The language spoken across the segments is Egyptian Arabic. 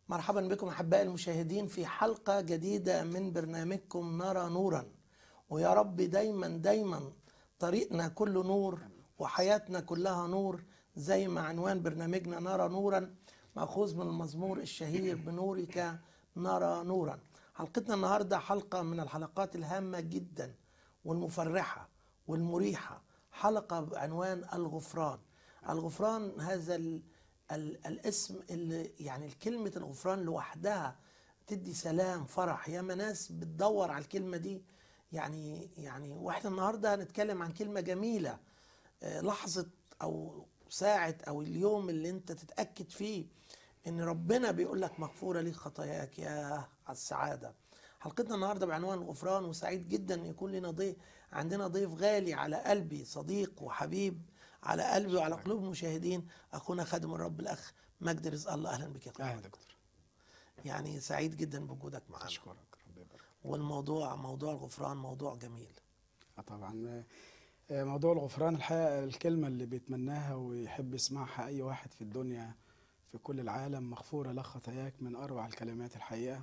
مرحبا بكم احبائي المشاهدين في حلقه جديده من برنامجكم نرى نورا ويا رب دايما دايما طريقنا كله نور وحياتنا كلها نور زي ما عنوان برنامجنا نرى نورا ماخوذ من المزمور الشهير بنورك نرى نورا حلقتنا النهارده حلقه من الحلقات الهامه جدا والمفرحه والمريحه حلقه بعنوان الغفران الغفران هذا ال ال الاسم اللي يعني كلمة الغفران لوحدها تدي سلام فرح ياما ناس بتدور على الكلمة دي يعني يعني واحنا النهارده هنتكلم عن كلمة جميلة آه، لحظة أو ساعة أو اليوم اللي أنت تتأكد فيه إن ربنا بيقول لك مغفورة ليك خطاياك يا على السعادة حلقتنا النهارده بعنوان الغفران وسعيد جدا ان يكون لنا ضيف عندنا ضيف غالي على قلبي صديق وحبيب على قلبي وعلى قلوب المشاهدين اخونا خادم الرب الاخ مجد رزق الله اهلا بك يا اهلا أخونا. دكتور يعني سعيد جدا بوجودك معنا اشكرك ربنا يبارك والموضوع موضوع الغفران موضوع جميل آه طبعا آه، موضوع الغفران الحقيقه الكلمه اللي بيتمناها ويحب يسمعها اي واحد في الدنيا في كل العالم مغفوره لك خطاياك من اروع الكلمات الحقيقه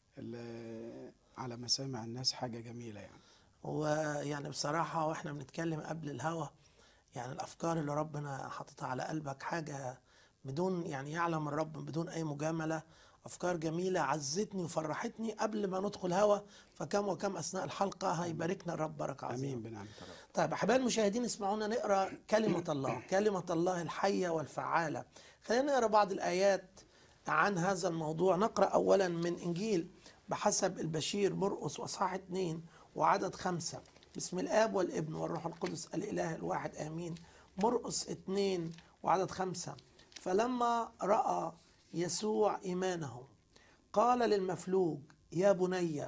اللي على مسامع الناس حاجه جميله يعني ويعني بصراحة واحنا بنتكلم قبل الهوا يعني الأفكار اللي ربنا حاططها على قلبك حاجة بدون يعني يعلم الرب بدون أي مجاملة أفكار جميلة عزتني وفرحتني قبل ما ندخل هوا فكم وكم أثناء الحلقة هيباركنا الرب بركة عظيمة امين بنعمه الرب طيب أحبائي المشاهدين اسمعونا نقرأ كلمة الله كلمة الله الحية والفعالة خلينا نقرأ بعض الآيات عن هذا الموضوع نقرأ أولا من إنجيل بحسب البشير مرقس وأصحاح اتنين وعدد خمسة بسم الآب والابن والروح القدس الإله الواحد آمين مرقس اتنين وعدد خمسة فلما رأى يسوع إيمانهم قال للمفلوج يا بني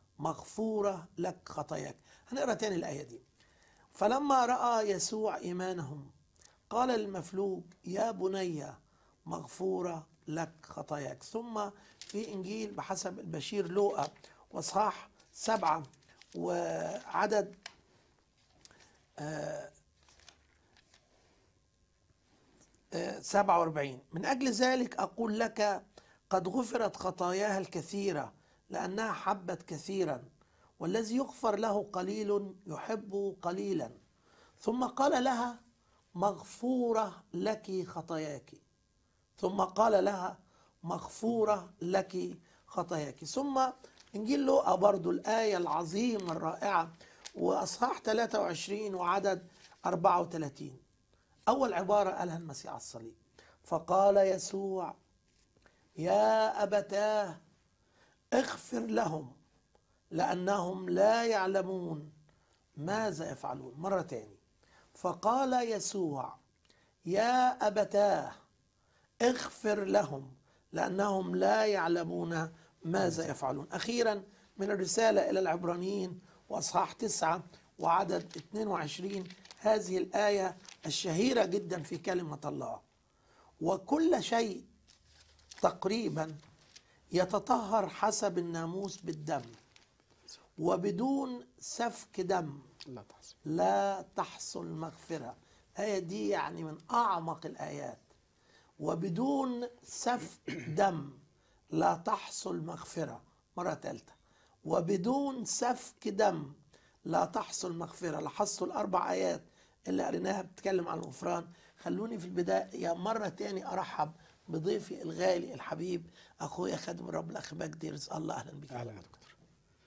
مغفورة لك خطاياك هنقرأ تاني الآية دي فلما راى يسوع ايمانهم قال للمفلوج يا بني مغفوره لك خطاياك ثم في انجيل بحسب البشير لوقا واصحاح سبعه وعدد آه، سبعة واربعين من أجل ذلك أقول لك قد غفرت خطاياها الكثيرة لأنها حبت كثيرا والذي يغفر له قليل يحب قليلا ثم قال لها مغفورة لك خطاياك ثم قال لها مغفورة لك خطاياك ثم إنجيل لوقا برضو الآية العظيمة الرائعة وأصحاح 23 وعدد 34 أول عبارة قالها المسيح على الصليب فقال يسوع يا أبتاه اغفر لهم لأنهم لا يعلمون ماذا يفعلون مرة تاني فقال يسوع يا أبتاه اغفر لهم لأنهم لا يعلمون ماذا يفعلون أخيرا من الرسالة إلى العبرانيين وأصحاح تسعة وعدد 22 هذه الآية الشهيرة جدا في كلمة الله وكل شيء تقريبا يتطهر حسب الناموس بالدم وبدون سفك دم لا تحسن لا تحصل مغفرة الآية دي يعني من أعمق الآيات وبدون سفك دم لا تحصل مغفرة مرة ثالثة وبدون سفك دم لا تحصل مغفرة لاحظتوا الأربع آيات اللي قريناها بتتكلم عن الغفران خلوني في البداية مرة تاني أرحب بضيفي الغالي الحبيب أخويا خادم الرب الأخ مجدي رزق الله أهلا بك اهلا يا دكتور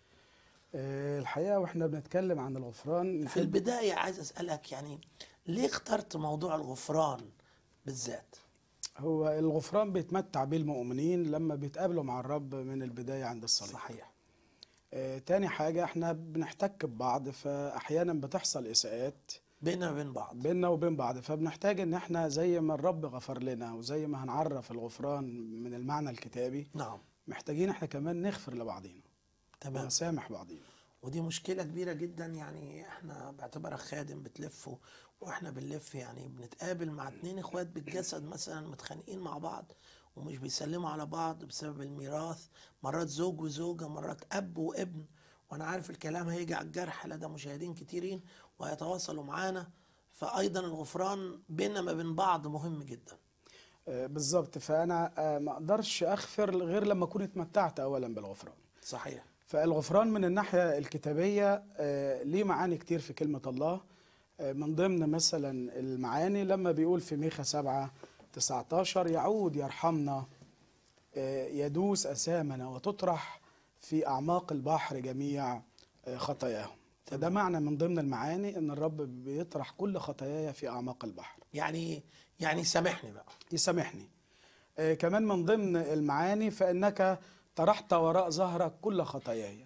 آه، الحقيقه واحنا بنتكلم عن الغفران في نحب البداية عايز أسألك يعني ليه اخترت موضوع الغفران بالذات؟ هو الغفران بيتمتع بيه المؤمنين لما بيتقابلوا مع الرب من البدايه عند الصليب صحيح آه، تاني حاجة احنا بنحتك ببعض فأحيانا بتحصل إساءات بيننا وبين بعض بيننا وبين بعض فبنحتاج إن احنا زي ما الرب غفر لنا وزي ما هنعرف الغفران من المعنى الكتابي نعم محتاجين احنا كمان نغفر لبعضينا تمام ونسامح بعضينا ودي مشكلة كبيرة جدا يعني احنا باعتبارك خادم بتلف واحنا بنلف يعني بنتقابل مع اتنين اخوات بالجسد مثلا متخانقين مع بعض ومش بيسلموا على بعض بسبب الميراث مرات زوج وزوجة مرات اب وابن وانا عارف الكلام هيجي على الجرح لدى مشاهدين كتيرين وهيتواصلوا معانا فايضا الغفران بيننا ما بين بعض مهم جدا آه، بالظبط فانا آه، ما اقدرش اغفر غير لما اكون اتمتعت اولا بالغفران صحيح فالغفران من الناحيه الكتابيه آه، ليه معاني كتير في كلمه الله آه، من ضمن مثلا المعاني لما بيقول في ميخا 7 19 يعود يرحمنا آه، يدوس أسامنا وتطرح في أعماق البحر جميع آه، خطاياهم فده معنى من ضمن المعاني ان الرب بيطرح كل خطاياي في اعماق البحر يعني يعني سامحني بقى يسامحني آه، كمان من ضمن المعاني فانك طرحت وراء ظهرك كل خطاياي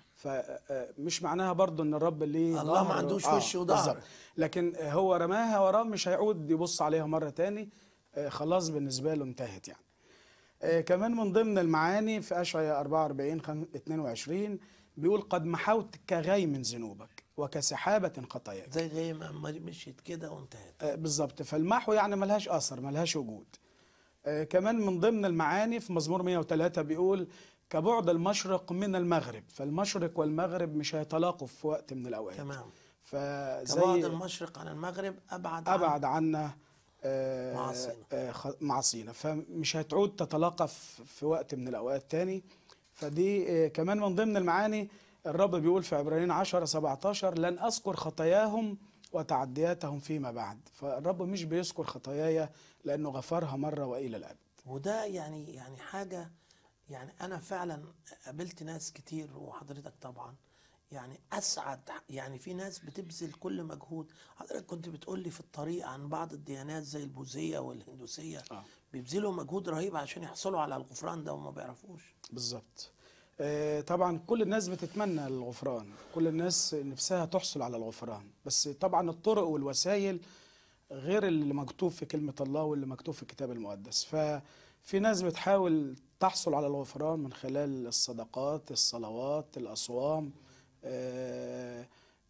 فمش معناها برضو ان الرب ليه الله ما ظهر- عندوش وش وظهر. بالظبط. لكن آه، هو رماها وراه مش هيعود يبص عليها مره تاني آه، خلاص بالنسبه له انتهت يعني آه، كمان من ضمن المعاني في اشعياء 44 خم- 22 بيقول قد محوت كغيم من ذنوبك وكسحابه خطاياك زي غيمة ما مشيت كده وانتهت آه، بالظبط فالمحو يعني ملهاش اثر ملهاش وجود آه، كمان من ضمن المعاني في مزمور 103 بيقول كبعد المشرق من المغرب فالمشرق والمغرب مش هيتلاقوا في وقت من الاوقات تمام فزي كبعد المشرق عن المغرب ابعد عن- ابعد عنا آه، معاصينا. آه، خ- معاصينا فمش هتعود تتلاقى في في وقت من الاوقات تاني فدي آه، كمان من ضمن المعاني الرب بيقول في عبرانيين 10 17 لن اذكر خطاياهم وتعدياتهم فيما بعد فالرب مش بيذكر خطاياي لانه غفرها مره والى الابد وده يعني يعني حاجة يعني أنا فعلا قابلت ناس كتير وحضرتك طبعا يعني أسعد يعني في ناس بتبذل كل مجهود حضرتك كنت بتقول لي في الطريق عن بعض الديانات زي البوذية والهندوسية آه. بيبذلوا مجهود رهيب عشان يحصلوا على الغفران ده وما بيعرفوش بالظبط آه، طبعا كل الناس بتتمنى الغفران كل الناس نفسها تحصل على الغفران بس طبعا الطرق والوسائل غير اللي مكتوب في كلمة الله واللي مكتوب في الكتاب المقدس ففي ناس بتحاول تحصل على الغفران من خلال الصدقات الصلوات الأصوام آه،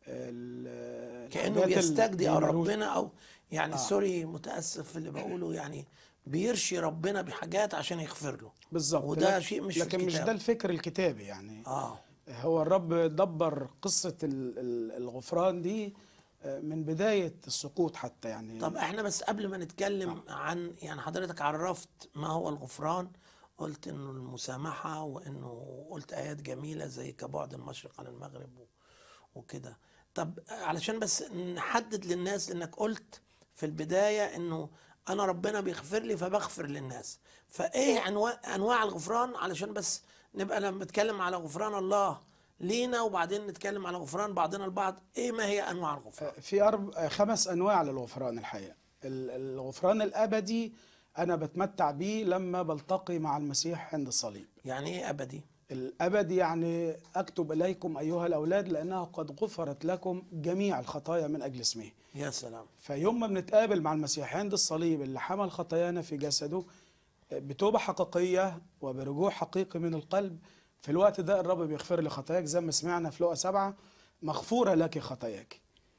ال- كأنه الحاجات اللي بيستجدي أو ملوش- ربنا أو يعني آه. سوري متأسف في اللي بقوله يعني بيرشي ربنا بحاجات عشان يغفر له بالظبط وده لكن- شيء مش في لكن مش الكتاب. ده الفكر الكتابي يعني آه هو الرب دبر قصة ال- ال- الغفران دي آه، من بداية السقوط حتى يعني طب احنا بس قبل ما نتكلم عن يعني حضرتك عرفت ما هو الغفران قلت انه المسامحة وانه قلت ايات جميلة زي كبعد المشرق عن المغرب و- وكده طب علشان بس نحدد للناس انك قلت في البداية انه انا ربنا بيغفر لي فبغفر للناس فايه انواع انواع الغفران علشان بس نبقى لما نتكلم على غفران الله لينا وبعدين نتكلم على غفران بعضنا البعض ايه ما هي انواع الغفران آه، في أرب... آه، خمس أنواع للغفران الحقيقة ال- الغفران الأبدي أنا بتمتع بيه لما بلتقي مع المسيح عند الصليب يعني ايه ابدي الأبدي يعني أكتب إليكم أيها الأولاد لأنها قد غفرت لكم جميع الخطايا من أجل اسمه يا سلام فيوم ما بنتقابل مع المسيح عند الصليب اللي حمل خطايانا في جسده بتوبة حقيقية وبرجوع حقيقي من القلب في الوقت ده الرب بيغفر لي خطاياك زي ما سمعنا في لقا سبعة مغفورة لك خطاياك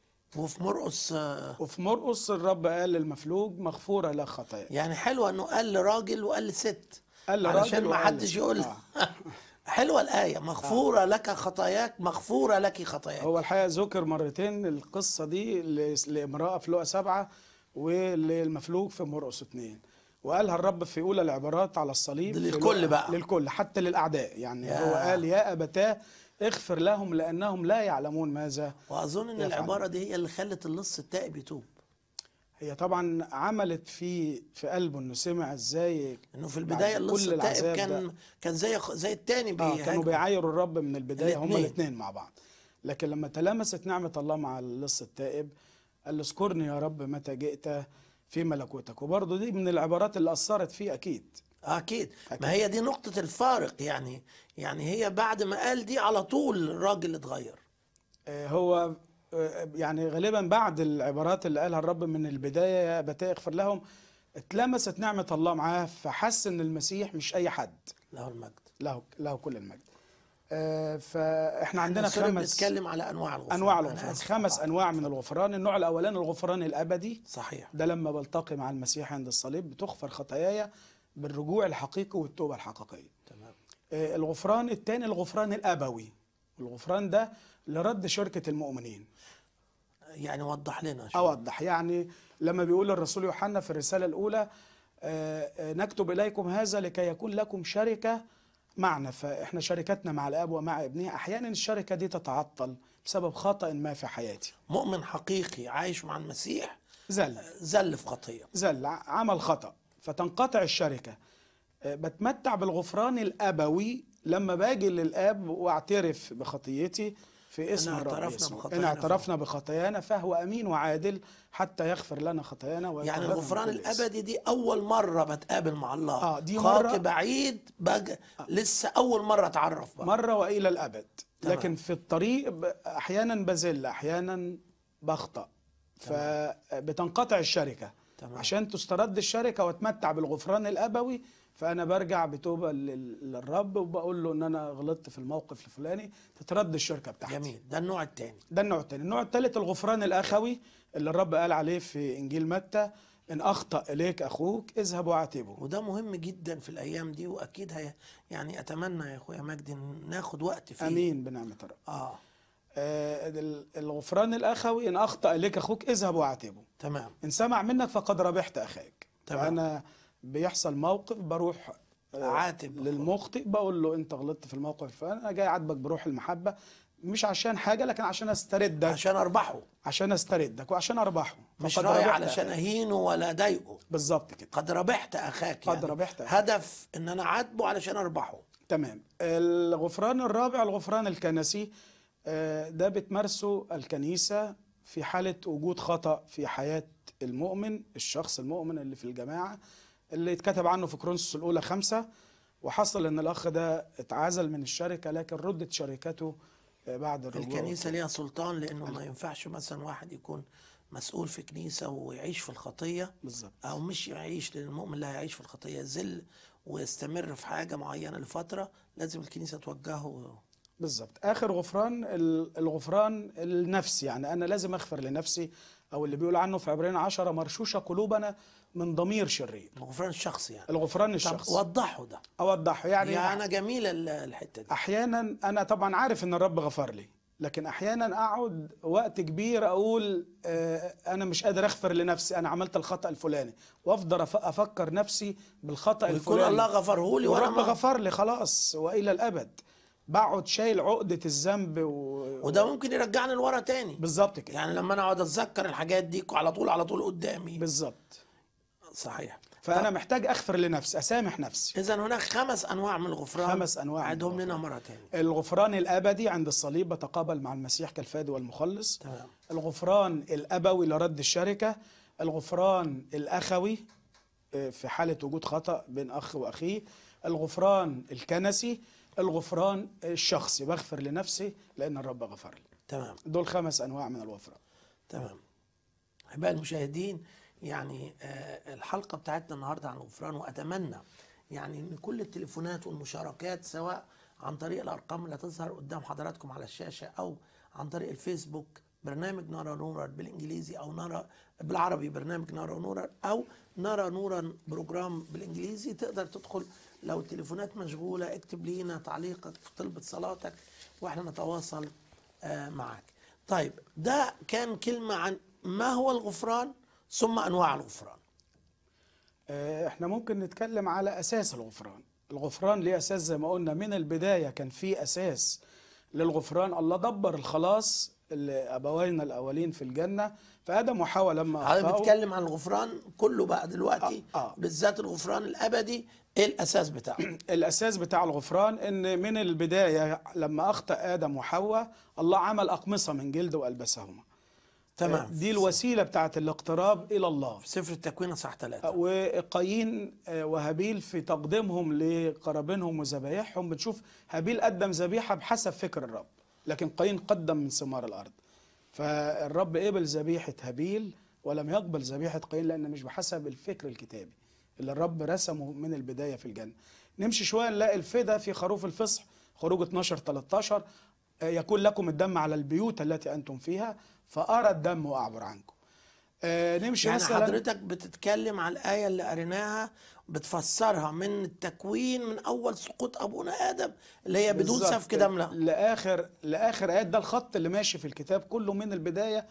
وفي مرقس آه، وفي مرقس الرب قال للمفلوج مغفورة لك خطاياك يعني حلوه انه قال لراجل وقال لست قال لراجل علشان ما وقال حدش لست. يقول آه. حلوه الايه مغفوره لك خطاياك مغفوره لك خطاياك هو الحقيقة ذكر مرتين القصة دي ل- لامرأة في لقا سبعة وللمفلوج في مرقس اتنين وقالها الرب في أولى العبارات على الصليب ده في للكل لقا- بقى. للكل حتى للأعداء يعني يا. هو قال يا أبتاه اغفر لهم لأنهم لا يعلمون ماذا واظن ان يفعل. العباره دي هي اللي خلت اللص التائب يتوب هي طبعا عملت في في قلبه انه سمع ازاي انه في بعد البدايه اللص كل التائب العذاب كان ده. كان زي زي التاني اه كانوا بيهاجمه. بيعايروا الرب من البدايه هما الاتنين. الاثنين مع بعض لكن لما تلامست نعمه الله مع اللص التائب قال له اذكرني يا رب متى جئت في ملكوتك وبرضه دي من العبارات اللي اثرت فيه اكيد اكيد أكيد. ما هي دي نقطه الفارق يعني يعني هي بعد ما قال دي على طول الراجل اتغير آه، هو آه، يعني غالبا بعد العبارات اللي قالها الرب من البدايه يا ابتاه اغفر لهم اتلمست نعمه الله معاه فحس ان المسيح مش اي حد له المجد له له كل المجد آه، فاحنا عندنا سوري خمس بنتكلم على انواع الغفران انواع أنا الغفران آسف. خمس آه. انواع من الغفران النوع الاولاني الغفران الابدي صحيح ده لما بلتقي مع المسيح عند الصليب بتغفر خطاياي بالرجوع الحقيقي والتوبه الحقيقيه تمام آه، الغفران الثاني الغفران الابوي الغفران ده لرد شركه المؤمنين يعني وضح لنا شوية. اوضح يعني لما بيقول الرسول يوحنا في الرساله الاولى آه، آه، نكتب إليكم هذا لكي يكون لكم شركة معنا فإحنا شركتنا مع الآب ومع ابنه أحيانا الشركة دي تتعطل بسبب خطأ ما في حياتي مؤمن حقيقي عايش مع المسيح زل زل في خطيه زل ع- عمل خطأ فتنقطع الشركة آه، بتمتع بالغفران الأبوي لما باجي للآب واعترف بخطيتي في اسم إن الرب اعترفنا يسوع إن بخطايانا اعترفنا بخطايانا فهو أمين وعادل حتى يغفر لنا خطايانا يعني ويطهرنا من الغفران كل إثم. الابدي دي اول مره بتقابل مع الله آه، دي خاطي مرة- بعيد بج... لسه اول مره اتعرف بقى مرة وإلى الأبد تمام. لكن في الطريق ب- أحيانا بزل أحيانا بخطأ فبتنقطع الشركة تمام. عشان تسترد الشركة واتمتع بالغفران الأبوي فأنا برجع بتوبة لل- للرب وبقول له إن أنا غلطت في الموقف الفلاني تترد الشركة بتاعتي جميل ده النوع الثاني ده النوع الثاني النوع الثالث الغفران الأخوي اللي الرب قال عليه في إنجيل متى إن أخطأ إليك أخوك اذهب وعاتبه وده مهم جدا في الايام دي واكيد هي يعني اتمنى يا اخويا مجدي إن ناخد وقت فيه أمين بنعمة الرب اه آه، ال- الغفران الأخوي إن أخطأ إليك أخوك اذهب وعاتبه تمام إن سمع منك فقد ربحت أخاك تمام. فأنا بيحصل موقف بروح آه، عاتب للمخطئ بقول له أنت غلطت في الموقف الفلاني أنا جاي أعاتبك بروح المحبة مش عشان حاجة لكن عشان أستردك عشان اربحه عشان أستردك وعشان أربحه مش فقد رايح ربحت علشان أخاك. اهينه ولا اضايقه بالظبط كده قد ربحت اخاك قد يعني ربحت أخاك. هدف ان انا عاتبه علشان اربحه تمام الغفران الرابع الغفران الكنسي آه، ده بتمارسه الكنيسة في حالة وجود خطأ في حياة المؤمن الشخص المؤمن اللي في الجماعة اللي اتكتب عنه في كورنثوس الأولى خمسة وحصل إن الأخ ده اتعزل من الشركة لكن ردت شركته آه، بعد الرجوع الكنيسه ليها سلطان لانه ما ينفعش مثلا واحد يكون مسؤول في كنيسه ويعيش في الخطيه بالظبط او مش يعيش لان المؤمن لا يعيش في الخطيه يذل ويستمر في حاجه معينه لفتره لازم الكنيسه توجهه بالظبط اخر غفران ال- الغفران النفسي يعني انا لازم اغفر لنفسي او اللي بيقول عنه في عبرين عشرة مرشوشة قلوبنا من ضمير شرير الغفران الشخصي يعني الغفران طب الشخصي وضحوا ده اوضحه يعني, يعني انا جميله ال- الحته دي احيانا انا طبعا عارف ان الرب غفر لي لكن احيانا اقعد وقت كبير اقول آه، انا مش قادر اغفر لنفسي انا عملت الخطا الفلاني وافضل أف- افكر نفسي بالخطا ويكون الفلاني الله غفره لي وانا والرب ما- غفر لي خلاص والى الابد بقعد شايل عقده الذنب و... وده ممكن يرجعني لورا تاني بالظبط كده يعني لما انا اقعد اتذكر الحاجات دي على طول على طول قدامي بالظبط صحيح فانا محتاج اغفر لنفسي اسامح نفسي اذا هناك خمس انواع من الغفران خمس أنواع من عدهم لنا الغفران. مره تاني الغفران الابدي عند الصليب بتقابل مع المسيح كالفادي والمخلص تمام الغفران الابوي لرد الشركه الغفران الاخوي آه، في حاله وجود خطا بين اخ واخيه الغفران الكنسي الغفران الشخصي بغفر لنفسي لان الرب غفر لي تمام دول خمس انواع من الغفران تمام احبائي المشاهدين يعني آه، الحلقه بتاعتنا النهارده عن الغفران واتمنى يعني ان كل التليفونات والمشاركات سواء عن طريق الارقام اللي هتظهر قدام حضراتكم على الشاشه او عن طريق الفيسبوك برنامج نرى نورا بالانجليزي او نرى بالعربي برنامج نرى نورا او نرى نورا بروجرام بالانجليزي تقدر تدخل لو التليفونات مشغوله اكتب لينا تعليقك في طلبه صلاتك واحنا نتواصل آه، معك طيب ده كان كلمة عن ما هو الغفران ثم أنواع الغفران آه، احنا ممكن نتكلم على اساس الغفران الغفران ليه اساس زي ما قلنا من البدايه كان في اساس للغفران الله دبر الخلاص لابوينا الاولين في الجنه فادم وحواء لما حضرتك أخطأوا بتتكلم عن الغفران كله بقى دلوقتي آه، آه. بالذات الغفران الأبدي إيه الأساس بتاعه الاساس بتاع الغفران ان من البدايه لما اخطا ادم وحواء الله عمل اقمصه من جلد والبسهما تمام دي الوسيله بتاعت الاقتراب الى الله في سفر التكوين صح ثلاثة وقايين آه، وهابيل في تقديمهم لقرابينهم وذبايحهم بنشوف هابيل قدم ذبيحه بحسب فكر الرب لكن قايين قدم من ثمار الارض فالرب قبل ذبيحه هابيل ولم يقبل ذبيحه قايين لان مش بحسب الفكر الكتابي اللي الرب رسمه من البدايه في الجنه نمشي شويه نلاقي الفدا في خروف الفصح خروج 12 13 آه، يكون لكم الدم على البيوت التي انتم فيها فارى الدم واعبر عنكم آه، نمشي يعني مثلا حضرتك بتتكلم على الآية اللي قريناها بتفسرها من التكوين من أول سقوط أبونا آدم اللي هي بدون بالظبط. سفك دم لا لاخر لاخر ايات ده الخط اللي ماشي في الكتاب كله من البدايه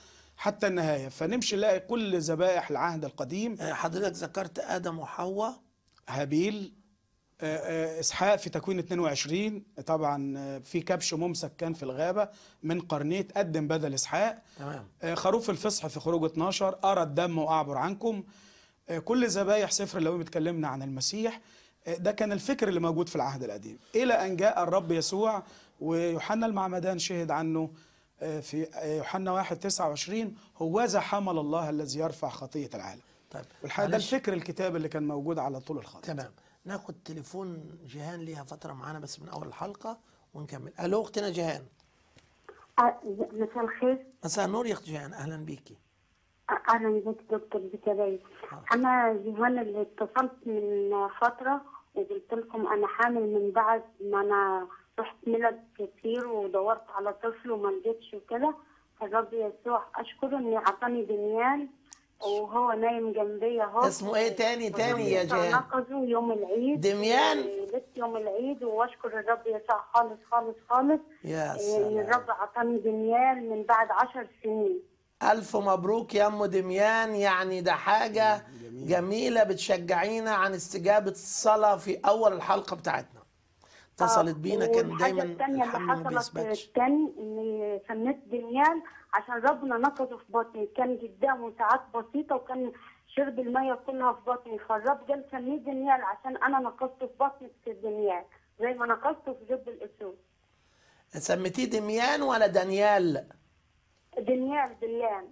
حتى النهايه فنمشي نلاقي كل ذبائح العهد القديم آه، حضرتك ذكرت ادم وحواء هابيل آه، آه، اسحاق في تكوين 22 طبعا آه، في كبش ممسك كان في الغابه من قرنيه قدم بدل اسحاق تمام آه، خروف الفصح في خروج 12 ارى الدم واعبر عنكم آه، كل ذبايح سفر لو بيتكلمنا عن المسيح آه، ده كان الفكر اللي موجود في العهد القديم الى ان جاء الرب يسوع ويوحنا المعمدان شهد عنه آه، في آه، يوحنا 1 29 هوذا حمل الله الذي يرفع خطيه العالم طيب والحقيقه ده معلش. الفكر الكتاب اللي كان موجود على طول الخط تمام ناخد تليفون جيهان ليها فتره معانا بس من اول الحلقه ونكمل الو اختنا جيهان أه، مساء الخير مساء النور يا اخت جيهان اهلا بيكي أه، اهلا بك دكتور بكبير انا جيهان اللي اتصلت من فتره وقلت لكم انا حامل من بعد ما انا رحت ملل كتير ودورت على طفل وما لقيتش وكده فالرب يسوع اشكره اني اعطاني دنيان وهو نايم جنبي اهو اسمه ايه تاني تاني يا والرب يسوع جيهان نقذه يوم العيد دميان؟ لبست يوم العيد واشكر الرب يسوع خالص خالص خالص يا ان سلام الرب اعطاني دنيان من بعد عشر سنين ألف مبروك يا أم دميان يعني ده حاجة جميل. جميلة بتشجعينا عن استجابة الصلاة في أول الحلقة بتاعتنا اتصلت بينا كان والحاجة دايما التانية الحمل اللي ما حصلت بيثبتش تاني اني سميت دنيال عشان ربنا نقذه في بطني كان قدامه ساعات بسيطة وكان شرب المية كلها في بطني فالرب قال سميه دنيال عشان انا نقذته في بطني في دنيال زي ما نقذته في جب الاسود سميتيه دميان ولا دانيال دنيال دنيال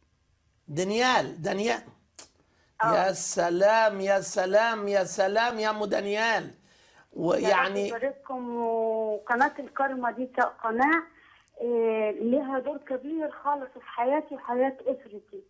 دانيال دانيال آه. يا سلام يا سلام يا سلام يا أم دانيال يا ويعني رب يبارككم وقناة الكرمة دي قناة إيه، لها دور كبير خالص في حياتي وحياة أسرتي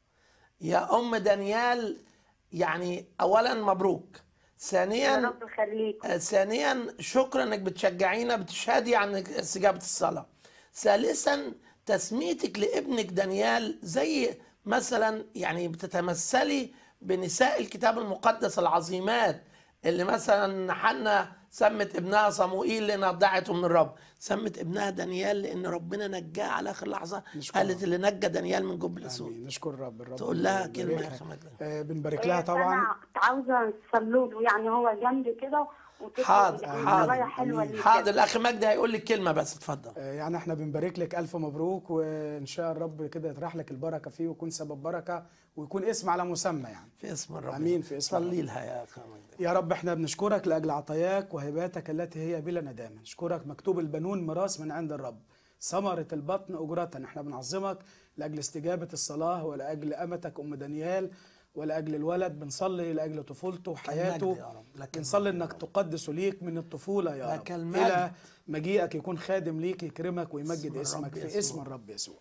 يا أم دانيال يعني أولا مبروك يا ثانيا رب يخليك آه، ثانيا شكرا انك بتشجعينا بتشهدي عن استجابه الصلاه ثالثا تسميتك لابنك دانيال زي مثلا يعني بتتمثلي بنساء الكتاب المقدس العظيمات اللي مثلا حنا سمت ابنها صموئيل لانها ضاعته من الرب سمت ابنها دانيال لان ربنا نجاه على اخر لحظه نشكر قالت اللي نجى دانيال من جب الاسود آمين. نشكر الرب الرب تقول لها كلمه يا يباركها. اخي مجدي آه، بنبارك لها طبعا انا عاوزه تصلوا له يعني هو جنبي كده وتطلب حاضر يعني حاضر قرايه حلوه ليه حاضر كده. الاخ مجدي هيقول لك كلمه بس اتفضل آه، يعني احنا بنبارك لك الف مبروك وان شاء الرب كده يطرح لك البركه فيه ويكون سبب بركه ويكون اسم على مسمى يعني في اسم الرب آمين في اسم صلي الرب. لها يا اخي مجدي يا رب احنا بنشكرك لاجل عطاياك وهباتك التي هي بلا ندامه نشكرك مكتوب البنون ميراث من عند الرب ثمرة البطن أجرة احنا بنعظمك لأجل استجابة الصلاة ولأجل أمتك أم دانيال ولأجل الولد بنصلي لأجل طفولته المجد وحياته يا رب، لك بنصلي المجد إنك يا رب. تقدس ليك من الطفولة يا لك رب المجد. إلى مجيئك يكون خادم ليك يكرمك ويمجد اسم اسمك الرب في اسم يسوع. الرب يسوع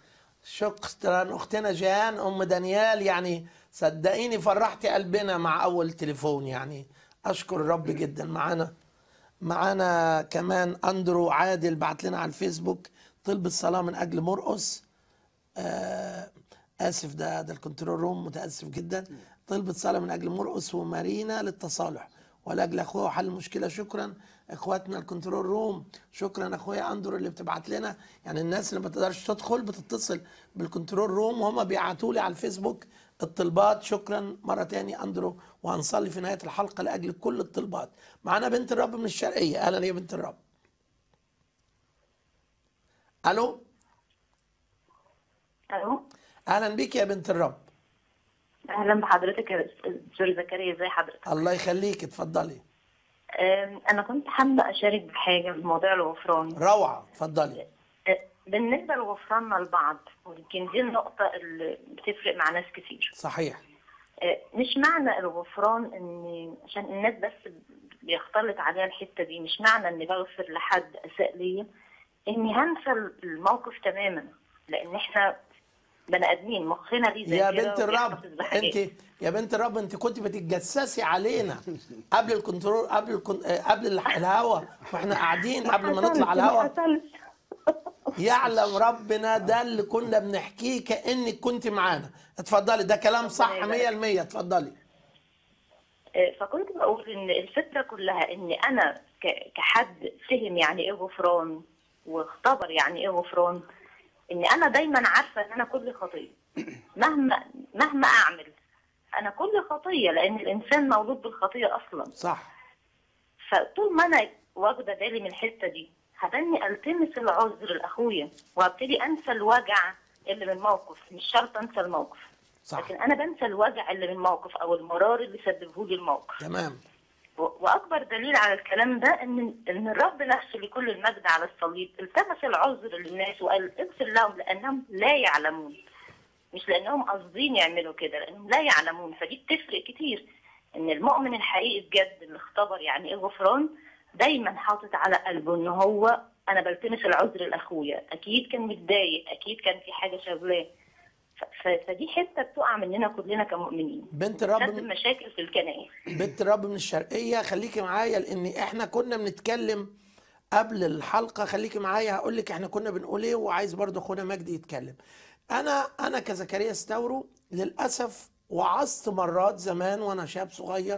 شكرا اختنا جيهان ام دانيال يعني صدقيني فرحتي قلبنا مع اول تليفون يعني اشكر الرب جدا معانا معانا كمان اندرو عادل بعت لنا على الفيسبوك طلب الصلاه من اجل مرقص آه اسف ده ده الكنترول روم متاسف جدا طلبت صلاه من اجل مرقص ومارينا للتصالح ولاجل اخويا وحل المشكله شكرا اخواتنا الكنترول روم شكرا اخويا اندرو اللي بتبعت لنا يعني الناس اللي ما تقدرش تدخل بتتصل بالكنترول روم وهم بيبعتوا لي على الفيسبوك الطلبات شكرا مره تاني اندرو وهنصلي في نهايه الحلقه لاجل كل الطلبات معانا بنت الرب من الشرقيه اهلا يا بنت الرب الو الو اهلا بيك يا بنت الرب اهلا بحضرتك يا دكتور زكريا ازي حضرتك الله يخليك اتفضلي أم، انا كنت حابه اشارك بحاجه في موضوع الغفران روعه اتفضلي أه، بالنسبه لغفراننا لبعض ويمكن دي النقطه اللي بتفرق مع ناس كتير صحيح أه، مش معنى الغفران ان عشان الناس بس بيختلط عليها الحته دي مش معنى اني بغفر لحد اساء ليا اني هنسى الموقف تماما لان احنا بني ادمين مخنا ليه زي يا كده بنت الرب وبيحتفظ بحاجات. انت يا بنت الرب انت كنت بتتجسسي علينا قبل الكنترول قبل الكن... آه، قبل الح- الهوا واحنا قاعدين قبل ما نطلع على الهوا حصلش. يعلم ربنا ده اللي كنا بنحكيه كانك كنت معانا اتفضلي ده كلام صح 100% اتفضلي آه، فكنت بقول ان الفكره كلها ان انا ك- كحد فهم يعني ايه غفران واختبر يعني ايه غفران ان انا دايما عارفه ان انا كل خطيه مهما مهما اعمل انا كل خطيه لان الانسان مولود بالخطيه اصلا صح فطول ما انا واخده بالي من الحته دي هتني التمس العذر لاخويا وابتدي انسى الوجع اللي من الموقف مش شرط انسى الموقف صح لكن انا بنسى الوجع اللي من الموقف او المرار اللي سببه لي الموقف تمام و- واكبر دليل على الكلام ده ان ان الرب نفسه لكل المجد على الصليب التمس العذر للناس وقال اغفر لهم لانهم لا يعلمون مش لانهم قاصدين يعملوا كده لانهم لا يعلمون فدي بتفرق كتير ان المؤمن الحقيقي بجد اللي اختبر يعني ايه غفران دايما حاطط على قلبه ان هو انا بلتمس العذر لاخويا اكيد كان متضايق اكيد كان في حاجه شغلاه ف- ف- فدي حته بتقع مننا كلنا كمؤمنين بنت الرب بسبب من- مشاكل في الكنائس بنت الرب من الشرقية خليكي معايا لأن إحنا كنا بنتكلم قبل الحلقة خليكي معايا هقول لك إحنا كنا بنقول إيه وعايز برضه أخونا مجدي يتكلم. أنا أنا كزكريا ستورو للأسف وعظت مرات زمان وأنا شاب صغير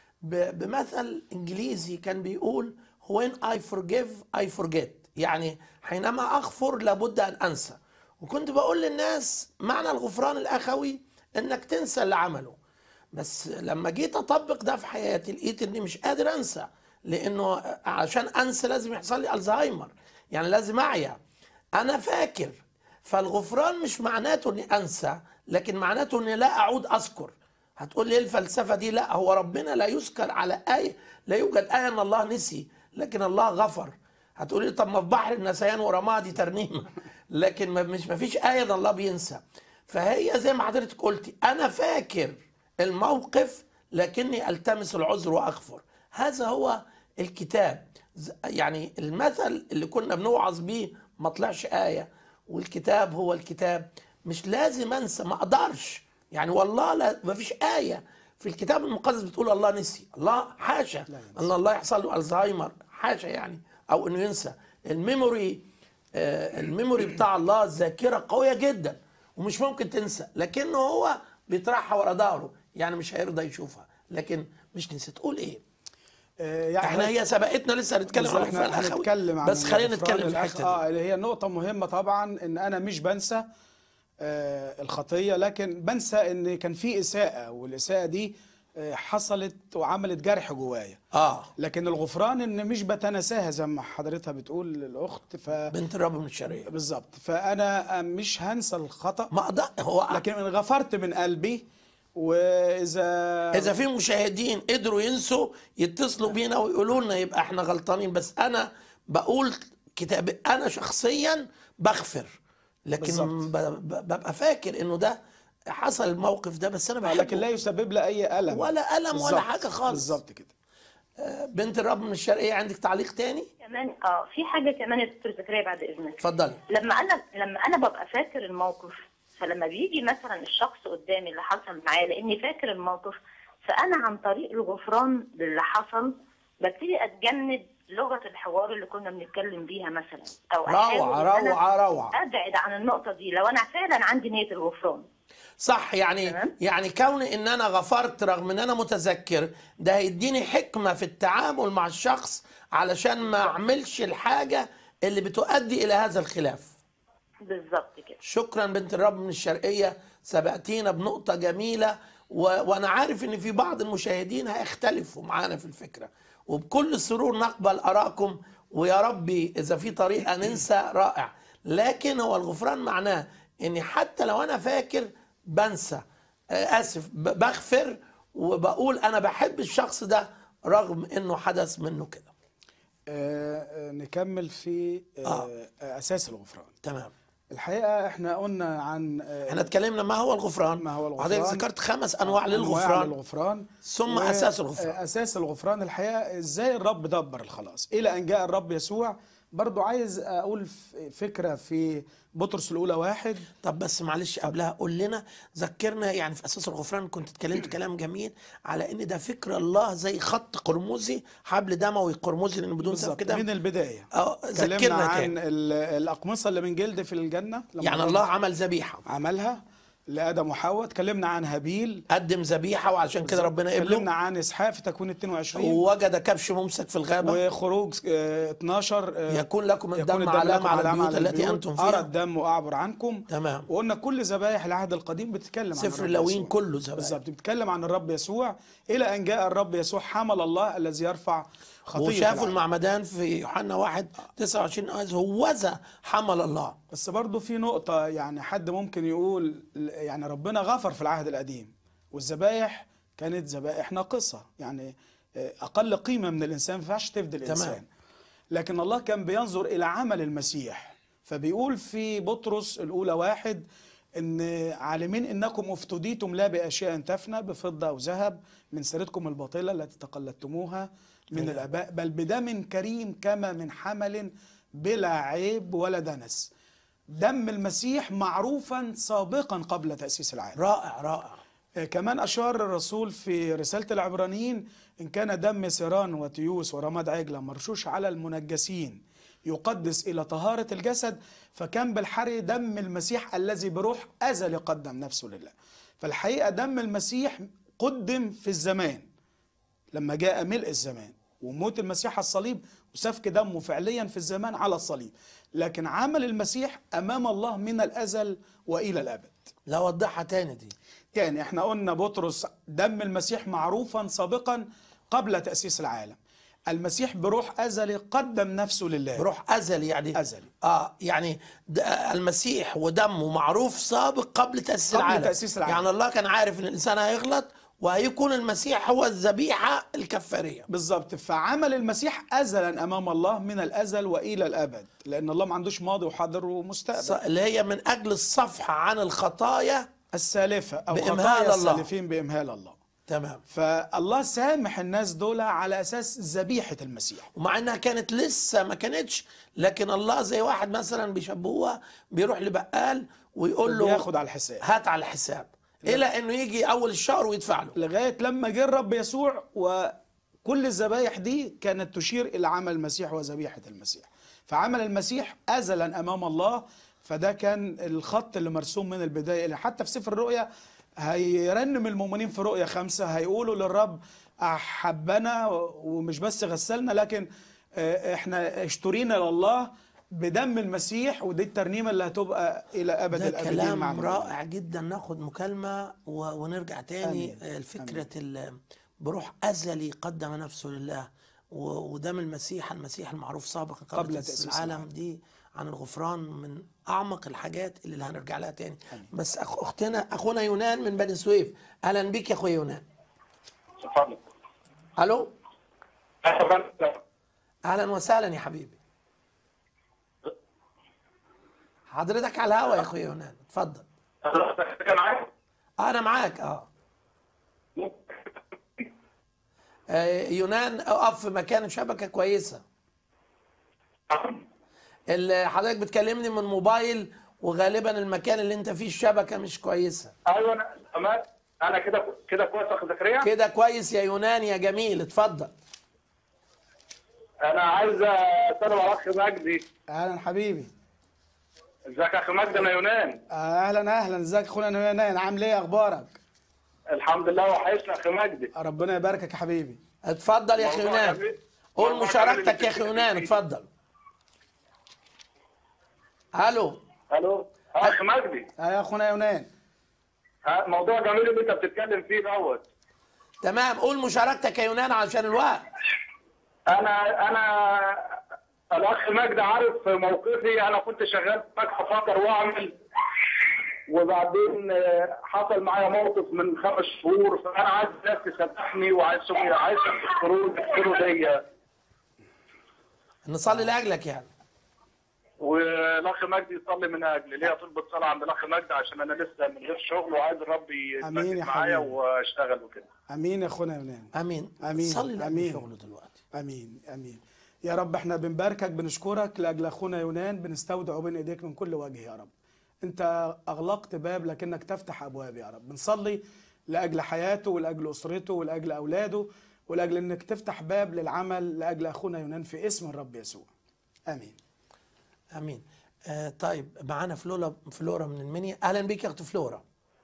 ب- بمثل إنجليزي كان بيقول when I forgive I forget يعني حينما أغفر لابد أن أنسى. وكنت بقول للناس معنى الغفران الأخوي إنك تنسى اللي عمله. بس لما جيت اطبق ده في حياتي لقيت اني مش قادر انسى لانه عشان انسى لازم يحصل لي الزهايمر يعني لازم اعيا انا فاكر فالغفران مش معناته اني انسى لكن معناته اني لا اعود اذكر هتقول لي إيه الفلسفه دي لا هو ربنا لا يذكر على ايه لا يوجد ايه ان الله نسي لكن الله غفر هتقولي طب ما في بحر النسيان ورماه دي ترنيمه لكن ما مش ما فيش ايه ان الله بينسى فهي زي ما حضرتك قلتي انا فاكر الموقف لكني التمس العذر واغفر هذا هو الكتاب ز- يعني المثل اللي كنا بنوعظ بيه ما طلعش ايه والكتاب هو الكتاب مش لازم انسى ما اقدرش يعني والله لا ما فيش ايه في الكتاب المقدس بتقول الله نسي الله حاشا ان الله يحصل له الزهايمر حاشا يعني او انه ينسى الميموري آه، الميموري بتاع الله الذاكره قويه جدا ومش ممكن تنسى لكنه هو بيطرحها ورا ظهره يعني مش هيرضى يشوفها لكن مش نسي تقول ايه آه، يعني احنا هي سبقتنا لسه هنتكلم بالظبط، عن الغفران احنا الأخوي. هنتكلم عن بس خلينا الغفران نتكلم في الأخ- الحته اه دي هي نقطة مهمة طبعا ان انا مش بنسى آه الخطية لكن بنسى ان كان في اساءة والاساءة دي آه حصلت وعملت جرح جوايا اه لكن الغفران ان مش بتناساها زي ما حضرتها بتقول الاخت ف بنت الرب من الشرقيه بالظبط فانا مش هنسى الخطأ ما أقدر هو لكن ان غفرت من قلبي واذا اذا في مشاهدين قدروا ينسوا يتصلوا بينا ويقولوا لنا يبقى احنا غلطانين بس انا بقول كتاب انا شخصيا بغفر لكن بالظبط. ب- ب- ببقى فاكر انه ده حصل الموقف ده بس انا آه، بحبه لكن لا يسبب لي اي الم ولا ألم ولا بالظبط، حاجة خالص. بالظبط كده بنت الرب من الشرقيه عندك تعليق تاني كمان اه في حاجه كمان يا دكتور زكريا بعد اذنك اتفضلي لما انا لما انا ببقى فاكر الموقف فلما بيجي مثلا الشخص قدامي اللي حصل معاه لاني فاكر الموقف فانا عن طريق الغفران للي حصل ببتدي اتجنب لغه الحوار اللي كنا بنتكلم بيها مثلا او أحاول روعه إن أنا روعه روعه ابعد عن النقطه دي لو انا فعلا عندي نيه الغفران صح يعني تمام. يعني كون ان انا غفرت رغم ان انا متذكر ده هيديني حكمه في التعامل مع الشخص علشان ما اعملش الحاجه اللي بتؤدي الى هذا الخلاف بالظبط كده شكرا بنت الرب من الشرقيه سبقتينا بنقطه جميله و... وانا عارف ان في بعض المشاهدين هيختلفوا معانا في الفكره وبكل سرور نقبل ارائكم ويا ربي اذا في طريقه ننسى رائع لكن هو الغفران معناه اني حتى لو انا فاكر بنسى آه، اسف ب- بغفر وبقول انا بحب الشخص ده رغم انه حدث منه كده آه، آه، نكمل في آه، آه. آه، اساس الغفران تمام الحقيقه احنا قلنا عن آه، احنا اتكلمنا ما هو الغفران ما هو الغفران. وحضرتك ذكرت خمس انواع أنواع للغفران للغفران ثم أساس الغفران. آه، اساس الغفران الحقيقه ازاي الرب دبر الخلاص الى ان جاء الرب يسوع برضو عايز اقول ف- فكره في بطرس الاولى واحد طب بس معلش قبلها قول لنا ذكرنا يعني في اساس الغفران كنت اتكلمت كلام جميل على ان ده فكر الله زي خط قرمزي حبل دموي قرمزي لانه بدون سبب بالظبط كده من البدايه اه اتكلمنا ذكرنا عن تاني ال- الاقمصه اللي من جلد في الجنه لما يعني الرب الله عمل ذبيحه عملها لادم وحواء اتكلمنا عن هابيل قدم ذبيحه وعشان كده ربنا اتكلمنا قبله عن اسحاق في تكوين 22 ووجد كبش ممسك في الغابه وخروج آه، 12 آه، يكون لكم الدم يكون علامه لكم على البيوت على التي البيوت. انتم ارى فيها الدم واعبر عنكم تمام وقلنا كل ذبائح العهد القديم بتتكلم عن سفر الرب اللاويين يسوع. كله ذبائح بالظبط بتتكلم عن الرب يسوع الى ان جاء الرب يسوع حمل الله الذي يرفع خطيه وشافوا العالم. المعمدان في يوحنا 1 29 آية هوذا حمل الله بس برضه في نقطة يعني حد ممكن يقول يعني ربنا غفر في العهد القديم والذبائح كانت ذبائح ناقصة يعني أقل قيمة من الإنسان ما ينفعش تفدي الإنسان تمام. لكن الله كان بينظر إلى عمل المسيح فبيقول في بطرس الأولى واحد إن عالمين إنكم افتديتم لا بأشياء تفنى بفضة أو ذهب من سيرتكم الباطلة التي تقلدتموها من الآباء بل بدم كريم كما من حمل بلا عيب ولا دنس دم المسيح معروفا سابقا قبل تأسيس العالم رائع رائع آه، كمان أشار الرسول في رسالة العبرانيين إن كان دم سيران وتيوس ورماد عجلة مرشوش على المنجسين يقدس إلى طهارة الجسد فكان بالحري دم المسيح الذي بروح أزل قدم نفسه لله فالحقيقة دم المسيح قدم في الزمان لما جاء ملء الزمان وموت المسيح على الصليب وسفك دمه فعليا في الزمان على الصليب لكن عمل المسيح أمام الله من الأزل وإلى الأبد لا وضحها تاني دي يعني احنا قلنا بطرس دم المسيح معروفا سابقا قبل تأسيس العالم المسيح بروح أزلي قدم نفسه لله بروح ازلي يعني أزلي. اه يعني د- المسيح ودمه معروف سابق قبل تاسيس قبل العالم تأسيس العالم. يعني الله كان عارف ان الانسان هيغلط وهيكون المسيح هو الذبيحه الكفاريه بالظبط فعمل المسيح أزلا أمام الله من الأزل وإلى الأبد لأن الله ما عندوش ماضي وحاضر ص- ومستقبل اللي هي من اجل الصفحه عن الخطايا السالفة أو بإمهال خطايا الله. السالفين بإمهال الله تمام فالله سامح الناس دول على أساس ذبيحة المسيح ومع انها كانت لسه ما كانتش لكن الله زي واحد مثلا بيشبهوها بيروح لبقال ويقول له بياخد على الحساب هات على الحساب الى انه يجي اول الشهر ويدفع له لغايه لما جه الرب يسوع وكل الذبايح دي كانت تشير الى عمل المسيح وذبيحه المسيح فعمل المسيح ازلا امام الله فده كان الخط اللي مرسوم من البدايه الى حتى في سفر الرؤيا هيرنم المؤمنين في رؤيا خمسة هيقولوا للرب أحبنا ومش بس غسلنا لكن آه، احنا اشترينا لله بدم المسيح ودي الترنيمة اللي هتبقى إلى أبد ده الأبدين مع كلام المؤمنين. رائع جدا ناخد مكالمة و- ونرجع تاني آمين. آه، الفكرة ال- بروح أزلي قدم نفسه لله و- ودم المسيح المسيح المعروف سابقا قبل, قبل تأسيس تأسيس العالم دي عن الغفران من أعمق الحاجات اللي هنرجع لها تاني بس أخ أختنا أخونا يونان من بني سويف أهلا بيك يا أخويا يونان اتفضل ألو أهلا وسهلا يا حبيبي حضرتك على الهوا يا أخويا يونان اتفضل كان معاك أنا معاك أه آه، يونان اقف في مكان شبكه كويسه اللي حضرتك بتكلمني من موبايل وغالبا المكان اللي انت فيه الشبكه مش كويسه ايوه انا تمام انا كده كده كويس يا اخ زكريا كده كويس يا يونان يا جميل اتفضل انا عايز اسلم على اخ مجدي أهلا حبيبي ازيك يا اخ مجدي انا يونان اهلا اهلا ازيك اخونا نويان عامل ايه اخبارك الحمد لله وحشنا يا اخ مجدي ربنا يباركك يا حبيبي اتفضل يا اخي موضوع يونان جميل. قول موضوع مشاركتك جميل يا اخي يونان جدا. اتفضل الو الو اخ مجدي اه يا اخونا يونان ها، موضوع جميل اللي انت بتتكلم فيه دوت تمام قول مشاركتك يا يونان علشان الوقت انا انا الاخ مجدي عارف موقفي انا كنت شغال هناك افكر واعمل وبعدين آه، حصل معايا موقف من خمس شهور فانا عايز الناس تسامحني وعايزكم عايزكم تذكروني تذكروا ليا نصلي لاجلك يعني والاخ مجدي يصلي من اجلي ليا طلبة صلاه عند الاخ مجدي عشان انا لسه من غير شغل وعايز الرب آمين يتمجد يا معايا حبيبي. واشتغل وكده امين يا اخونا يونان امين آمين. صلي لاجل آمين. شغله دلوقتي امين امين يا رب احنا بنباركك بنشكرك لاجل اخونا يونان بنستودعه بين ايديك من كل وجه يا رب انت اغلقت باب لكنك تفتح ابواب يا رب بنصلي لاجل حياته ولاجل اسرته ولاجل اولاده ولاجل انك تفتح باب للعمل لاجل اخونا يونان في اسم الرب يسوع امين امين آه طيب معانا فلورا فلورا من المنيا اهلا بيك يا اخت فلورا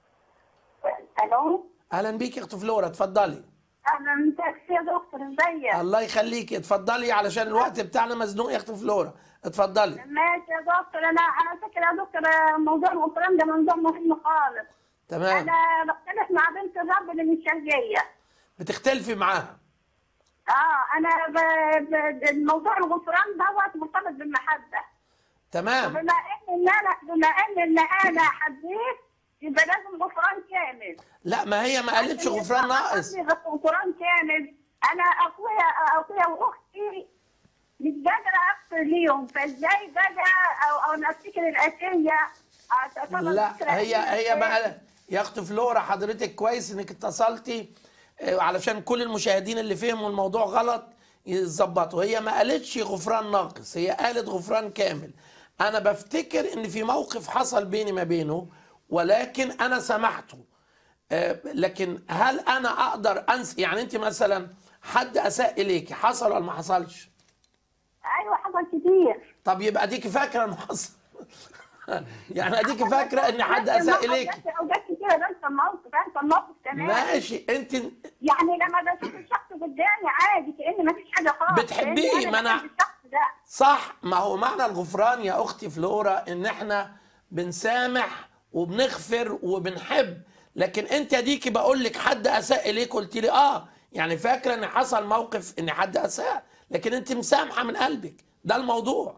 الو اهلا بيك يا اخت فلورا اتفضلي اهلا مساك يا دكتور ازيك الله يخليكي اتفضلي علشان الوقت بتاعنا مزنوق يا اخت فلورا اتفضلي ماشي يا دكتور انا على فكره يا دكتور موضوع الغفران ده موضوع مهم خالص تمام انا بختلف مع بنت الرب اللي مش شرقيه بتختلفي معاها اه انا ب... ب... الموضوع الغفران دوت مرتبط بالمحبه تمام بما ان إن انا بما ان ان انا حبيت يبقى لازم غفران كامل لا ما هي ما قالتش غفران ناقص قصدي غفران كامل انا اخويا اخويا واختي مش قادره اغفر ليهم فازاي بقى او او نفتكر الاشيه لا هي هي بقى يا اخت فلورا حضرتك كويس انك اتصلتي آه، علشان كل المشاهدين اللي فهموا الموضوع غلط يظبطوا هي ما قالتش غفران ناقص هي قالت غفران كامل انا بفتكر ان في موقف حصل بيني ما بينه ولكن انا سامحته آه، لكن هل انا اقدر انسى يعني انت مثلا حد اساء اليك حصل ولا ما حصلش ايوه حصل كتير طب يبقى اديك فاكره انه حصل يعني اديك فاكره ان حد اساء اليك اوقات أوقات كتيره بنسى الموقف انسى الموقف تمام ماشي انت يعني لما بشوف الشخص قدامي عادي كأن مفيش حاجه خالص بتحبيه، لأن ما أنا- بحب الشخص ده صح ما هو معنى الغفران يا اختي فلورا ان احنا بنسامح وبنغفر وبنحب لكن انت اديكي بقول لك حد اساء اليك قلت لي اه يعني فاكره ان حصل موقف ان حد اساء لكن انت مسامحه من قلبك ده الموضوع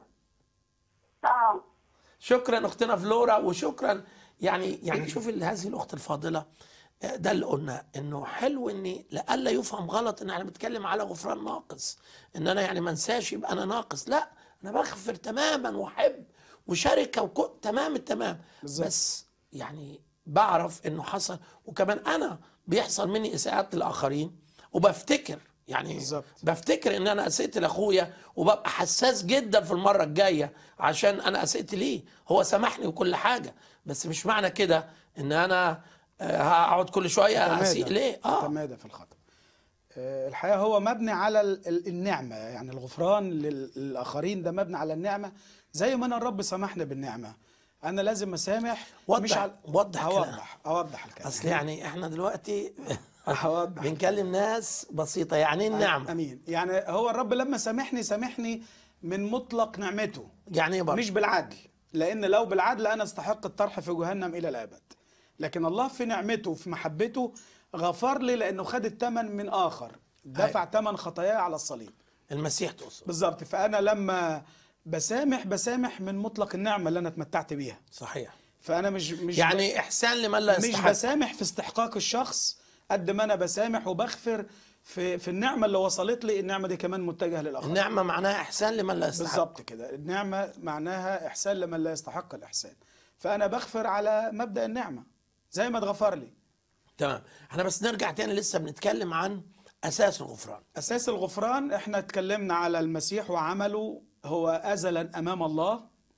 اه شكرا اختنا فلورا وشكرا يعني يعني شوف ال- هذه الاخت الفاضله آه، ده اللي قلنا انه حلو اني لئلا يفهم غلط ان احنا بنتكلم على غفران ناقص ان انا يعني ما انساش يبقى انا ناقص لا انا بغفر تماما واحب وشركه وكو تمام التمام بالظبط. بس يعني بعرف انه حصل وكمان انا بيحصل مني اساءات للاخرين وبفتكر يعني بالظبط. بفتكر ان انا اسئت لاخويا وببقى حساس جدا في المره الجايه عشان انا اسئت ليه هو سامحني وكل حاجه بس مش معنى كده ان انا آه، هقعد كل شويه اسيء ليه اه تمادى في الخطأ آه، الحقيقة هو مبني على ال- ال- النعمة يعني الغفران لل- للآخرين ده مبني على النعمة زي ما أنا الرب سامحنا بالنعمة أنا لازم أسامح وضح- مش على وضح كلام. أوضح أوضح الكلام اصل يعني احنا دلوقتي أوضح بنكلم ناس بسيطه يعني ايه النعمه أمين يعني هو الرب لما سامحني سامحني من مطلق نعمته يعني ايه برضه مش بالعدل لان لو بالعدل انا استحق الطرح في جهنم الى الابد لكن الله في نعمته وفي محبته غفر لي لانه خد الثمن من اخر دفع ثمن خطاياي على الصليب المسيح تقصد بالظبط فانا لما بسامح بسامح من مطلق النعمه اللي انا اتمتعت بيها صحيح فانا مش مش يعني احسان لمن لا مش يستحق بسامح في استحقاق الشخص قد ما انا بسامح وبغفر في في النعمه اللي وصلت لي النعمه دي كمان متجهه للاخرين النعمه معناها احسان لمن لا يستحق بالظبط كده النعمة معناها إحسان لمن لا يستحق الإحسان فأنا بغفر على مبدأ النعمة زي ما اتغفر لي تمام احنا بس نرجع تاني لسه بنتكلم عن اساس الغفران أساس الغفران إحنا اتكلمنا على المسيح وعمله هو أزلا أمام الله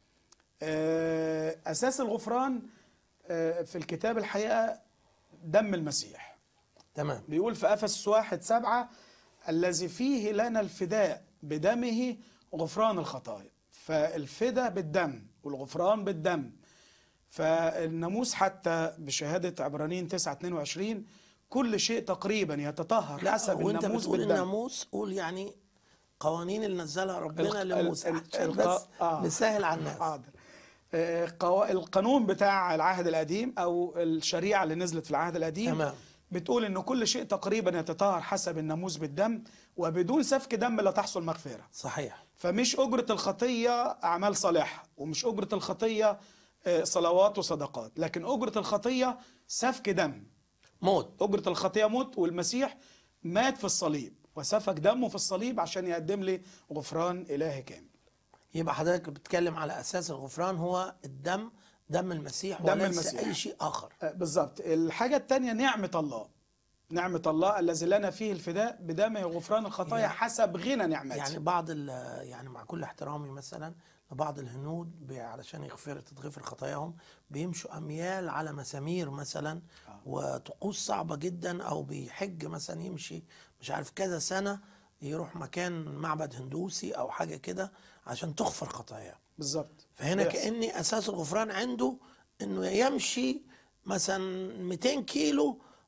آه، أساس الغفران آه، في الكتاب الحقيقة دم المسيح تمام بيقول في أفسس واحد سبعة الذي فيه لنا الفداء بدمه غفران الخطايا فالفداء بالدم والغفران بالدم فالناموس حتى بشهادة عبرانيين 9 22 كل شيء تقريبا يتطهر لا حسب وانت الناموس بتقول بالدم الناموس قول يعني قوانين اللي نزلها ربنا ال- لموسى ال- عشان الق- بس آه. نسهل على الناس حاضر آه، قوا- القانون بتاع العهد القديم او الشريعه اللي نزلت في العهد القديم تمام. بتقول ان كل شيء تقريبا يتطهر حسب الناموس بالدم وبدون سفك دم لا تحصل مغفره صحيح فمش اجره الخطيه اعمال صالحه ومش اجره الخطيه آه، صلوات وصدقات لكن اجره الخطيه سفك دم موت اجره الخطيه موت والمسيح مات في الصليب وسفك دمه في الصليب عشان يقدم لي غفران الهي كامل يبقى حضرتك بتتكلم على اساس الغفران هو الدم دم المسيح دم وليس المسيح. اي شيء اخر آه، بالظبط الحاجة التانية نعمة الله نعمة الله الذي لنا فيه الفداء بدمه غفران الخطايا يعني- حسب غنى نعمته يعني بعض ال- يعني مع كل احترامي مثلا لبعض الهنود بي- علشان يغفر تتغفر خطاياهم بيمشوا اميال على مسامير مثلا وطقوس صعبه جدا او بيحج مثلا يمشي مش عارف كذا سنه يروح مكان معبد هندوسي او حاجه كده عشان تغفر خطاياه بالظبط فهنا بيحصل. كاني اساس الغفران عنده انه يمشي مثلا 200 كيلو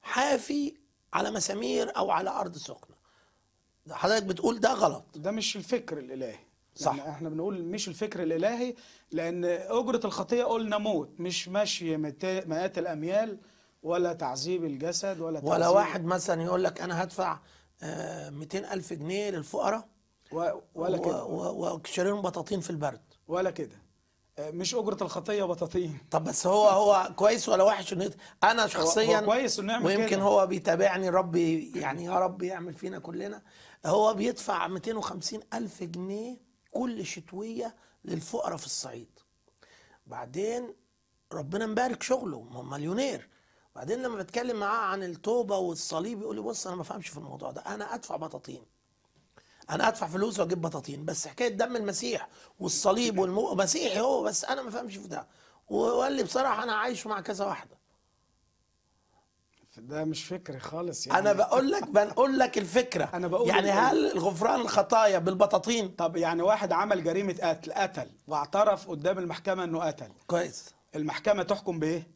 حافي على مسامير او على ارض سخنه حضرتك بتقول ده غلط ده مش الفكر الالهي صح. يعني احنا بنقول مش الفكر الالهي لان اجره الخطيه قلنا موت مش مشي متا- مئات الاميال ولا تعذيب الجسد ولا ولا تعذيب واحد مثلا يقول لك انا هدفع آه، 200 الف جنيه للفقراء و- ولا كده واشتري لهم بطاطين في البرد ولا كده آه، مش اجره الخطيه بطاطين طب بس هو هو كويس ولا وحش انه يت- انا شخصيا هو كويس إنه يعمل ويمكن كده. هو بيتابعني رب يعني يا رب يعمل فينا كلنا هو بيدفع 250 الف جنيه كل شتويه للفقراء في الصعيد بعدين ربنا مبارك شغله ما هو مليونير بعدين لما بتكلم معاه عن التوبه والصليب يقول لي بص انا ما فهمش في الموضوع ده انا ادفع بطاطين انا ادفع فلوس واجيب بطاطين بس حكايه دم المسيح والصليب والمو مسيحي هو بس انا ما فهمش في ده وقال لي بصراحه انا عايش مع كذا واحده ده مش فكر خالص يعني انا بقول لك بنقول لك الفكره أنا بقول يعني ال- هل غفران الخطايا بالبطاطين طب يعني واحد عمل جريمه قتل قتل واعترف قدام المحكمه انه قتل كويس المحكمه تحكم بايه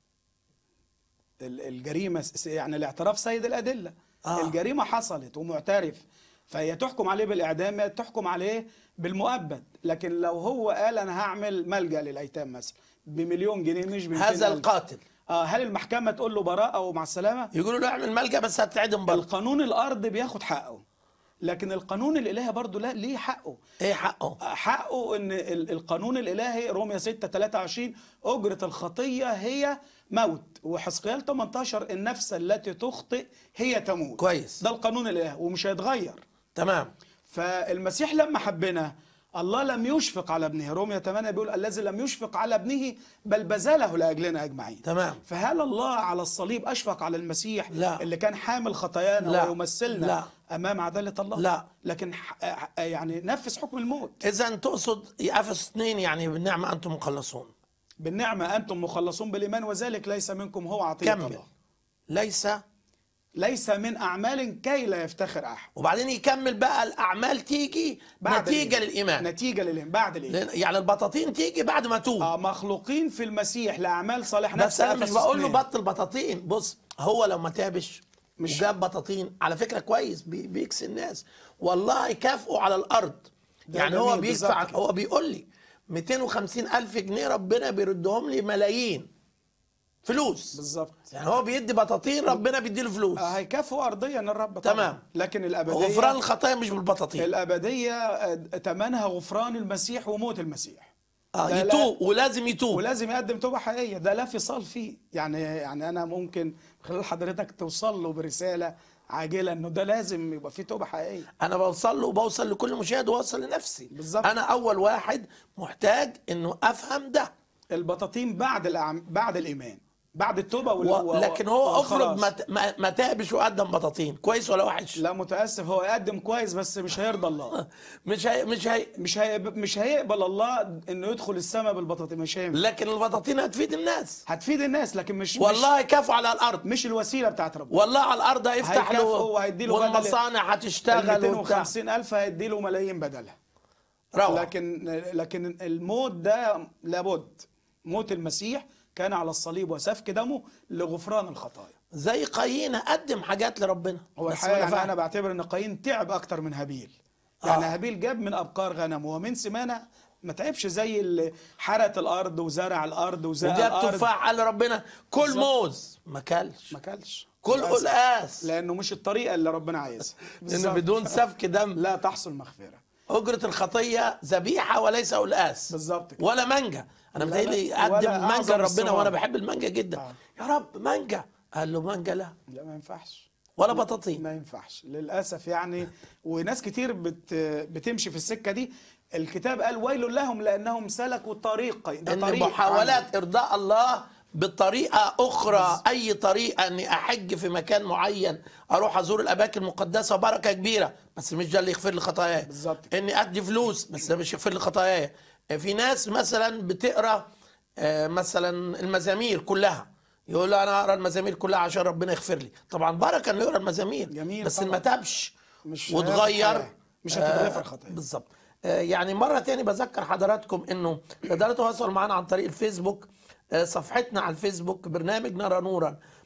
ال- الجريمه س- يعني الاعتراف سيد الادله آه. آه. الجريمه حصلت ومعترف فهي تحكم عليه بالاعدام يا تحكم عليه بالمؤبد لكن لو هو قال انا هعمل ملجا للايتام مثلا بمليون جنيه مش ب هذا القاتل اه هل المحكمه تقول له براءه ومع السلامه يقولوا له اعمل ملجا بس هتتعدم برضه القانون الارض بياخد حقه لكن القانون الالهي برضه لا ليه حقه ايه حقه حقه ان ال- القانون الالهي روميا 6 23 اجره الخطيه هي موت وحزقيال 18 النفس التي تخطئ هي تموت كويس. ده القانون الالهي ومش هيتغير تمام فالمسيح لما حبنا الله لم يشفق على ابنه روميا 8 بيقول الذي لم يشفق على ابنه بل بذله لاجلنا اجمعين تمام. فهل الله على الصليب اشفق على المسيح لا. اللي كان حامل خطايانا لا. ويمثلنا لا. امام عداله الله لا. لكن ح- يعني نفذ حكم الموت اذا تقصد افس 2 يعني بالنعمه انتم مخلصون بالنعمة أنتم مخلصون بالإيمان وذلك ليس منكم هو عطية كمل الله ليس ليس من أعمال كي لا يفتخر أحد وبعدين يكمل بقى الاعمال تيجي نتيجه للايمان نتيجة للإيمان بعد الإيمان لأن- يعني البطاطين تيجي بعد ما توب آه مخلوقين في المسيح لأعمال صالح بس نفس انا مش أفسس بقول له اثنين. بطل بطاطين بص هو لو ما تابش مش- مش وجاب بطاطين على فكره كويس بي- بيكسي الناس والله يكافئه على الارض ده يعني هو جميل، بيدفع بالظبط كده. هو بيقول لي 250 الف جنيه ربنا بيردهم لي ملايين فلوس بالظبط يعني هو بيدي بطاطين ربنا بيديله فلوس آه هيكافئوا أرضيا الرب طبعا. تمام. لكن الأبدية غفران الخطايا مش بالبطاطين الأبدية آه، تمنها غفران المسيح وموت المسيح اه لا- لا. يتوب ولازم يتوب ولازم يقدم توبة حقيقية ده لا فصال فيه يعني يعني أنا ممكن خلال حضرتك توصل له برسالة عاجلة إنه ده لازم يبقى فيه توبة حقيقية انا بوصل له وبوصل لكل مشاهد وبوصل لنفسي بالظبط. انا اول واحد محتاج انه افهم ده البطاطين بعد الأعم... بعد الايمان بعد التوبه وال... و... لكن هو افرض والخلاص. ما ت- ما ما تابش وقدم بطاطين كويس ولا وحش لا متاسف هو يقدم كويس بس مش هيرضى الله مش هي... مش هي... مش هي... مش هيقبل الله انه يدخل السماء بالبطاطين مش هينفع لكن البطاطين هتفيد الناس هتفيد الناس لكن مش والله يكافئ على الارض مش, مش الوسيله بتاعت ربنا والله على الارض هيفتح له هيكافئه وهيديله بدل والمصانع ال هتشتغل وبتاع 250 الف هيدي له ملايين بدلها روعة لكن لكن الموت ده لابد موت المسيح كان على الصليب وسفك دمه لغفران الخطايا زي قايين قدم حاجات لربنا هو بس الحقيقه ولا يعني فاهم. انا بعتبر ان قايين تعب اكتر من هابيل يعني آه. هابيل جاب من ابقار غنم ومن سمانه ما تعبش زي اللي حرث الارض وزرع الارض وزرع وجاب الارض تفاح قال ربنا كل بالظبط. موز ما كلش ما كلش كل للأسف. قلقاس لانه مش الطريقه اللي ربنا عايزها لانه بالظبط. بدون سفك دم لا تحصل مغفره اجره الخطيه ذبيحه وليس قلقاس بالظبط كده. ولا مانجا انا لا، متهيألي لا، قدم ولا مانجا أعظم لربنا الثمار. وانا بحب المانجا جدا آه. يا رب مانجا قال له مانجا لا لا ما ينفعش ولا بطاطين ما ينفعش للاسف يعني وناس كتير بت بتمشي في السكه دي الكتاب قال ويل لهم لانهم سلكوا طريق ده ان طريق محاولات ارضاء الله بطريقه اخرى اي طريقه اني احج في مكان معين اروح ازور الاماكن المقدسه بركه كبيره بس مش ده اللي يغفر لي خطاياي بالظبط. اني ادي فلوس بس ده مش يغفر لي خطاياي في ناس مثلا بتقرا آه، مثلا المزامير كلها يقول له انا اقرا المزامير كلها عشان ربنا يغفر لي طبعا بركه انه يقرا المزامير جميل بس إن طبعاً. ما تابش مش وتغير هياخد حياة. مش هتتغفر خطايا. بالظبط آه، يعني مرة تاني بذكر حضراتكم انه تقدروا تتواصلوا معنا عن طريق الفيسبوك آه، صفحتنا على الفيسبوك برنامج نرى نورا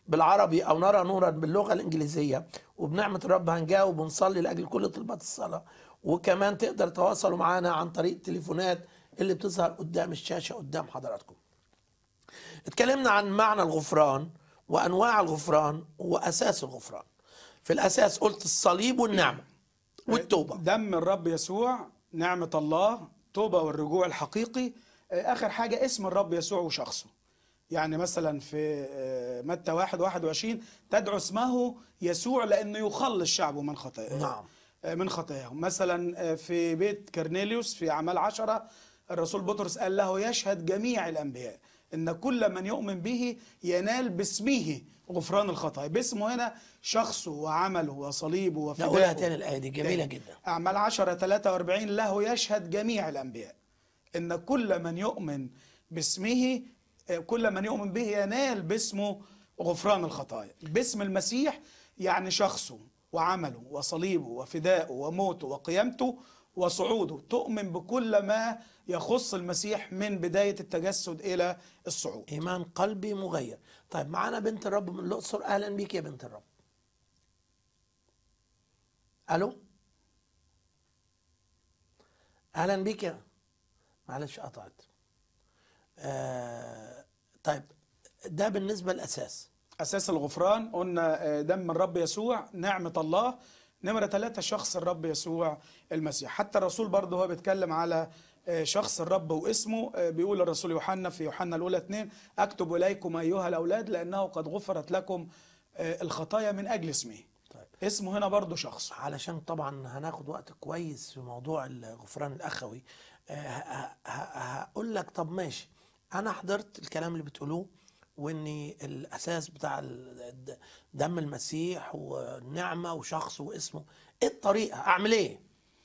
بالعربي او نرى نورا باللغه الانجليزيه وبنعمه الرب هنجاوب ونصلي لاجل كل طلبات الصلاه وكمان تقدر تواصلوا معنا عن طريق التليفونات اللي بتظهر قدام الشاشه قدام حضراتكم اتكلمنا عن معنى الغفران وانواع الغفران واساس الغفران في الاساس قلت الصليب والنعمه والتوبه دم الرب يسوع نعمة الله توبة والرجوع الحقيقي آه، آخر حاجة اسم الرب يسوع وشخصه يعني مثلا في آه، متى 1 21 تدعو اسمه يسوع لأنه يخلص شعبه من خطاياه نعم. آه، من خطاياهم مثلا آه، في بيت كرنيليوس في أعمال عشرة الرسول بطرس قال له يشهد جميع الأنبياء إن كل من يؤمن به ينال باسمه غفران الخطايا باسمه هنا شخصه وعمله وصليبه لا وفدائه قولها تاني الايه دي جميله تاني. جدا أعمال 10 43 له يشهد جميع الأنبياء إن كل من يؤمن باسمه آه، كل من يؤمن به ينال باسمه غفران الخطايا باسم المسيح يعني شخصه وعمله وصليبه وفدائه وموته وقيامته وصعوده تؤمن بكل ما يخص المسيح من بداية التجسد إلى الصعود ايمان قلبي مغير طيب معانا بنت الرب من الاقصر اهلا بيك يا بنت الرب الو اهلا بيك يا معلش قطعت آه طيب ده بالنسبه للاساس أساس الغفران قلنا آه، دم الرب يسوع نعمة الله نمرة ثلاثة شخص الرب يسوع المسيح حتى الرسول برضه هو بيتكلم على آه، شخص الرب واسمه آه، بيقول الرسول يوحنا في يوحنا الأولى 2 أكتب إليكم أيها الأولاد لأنه قد غفرت لكم آه، الخطايا من أجل اسمه طيب. اسمه هنا برضه شخص علشان طبعا هناخد وقت كويس في موضوع الغفران الاخوي آه، ه- ه- هقول لك طب ماشي انا حضرت الكلام اللي بتقولوه وان الاساس بتاع ال- دم المسيح والنعمه وشخصه واسمه ايه الطريقه اعمل ايه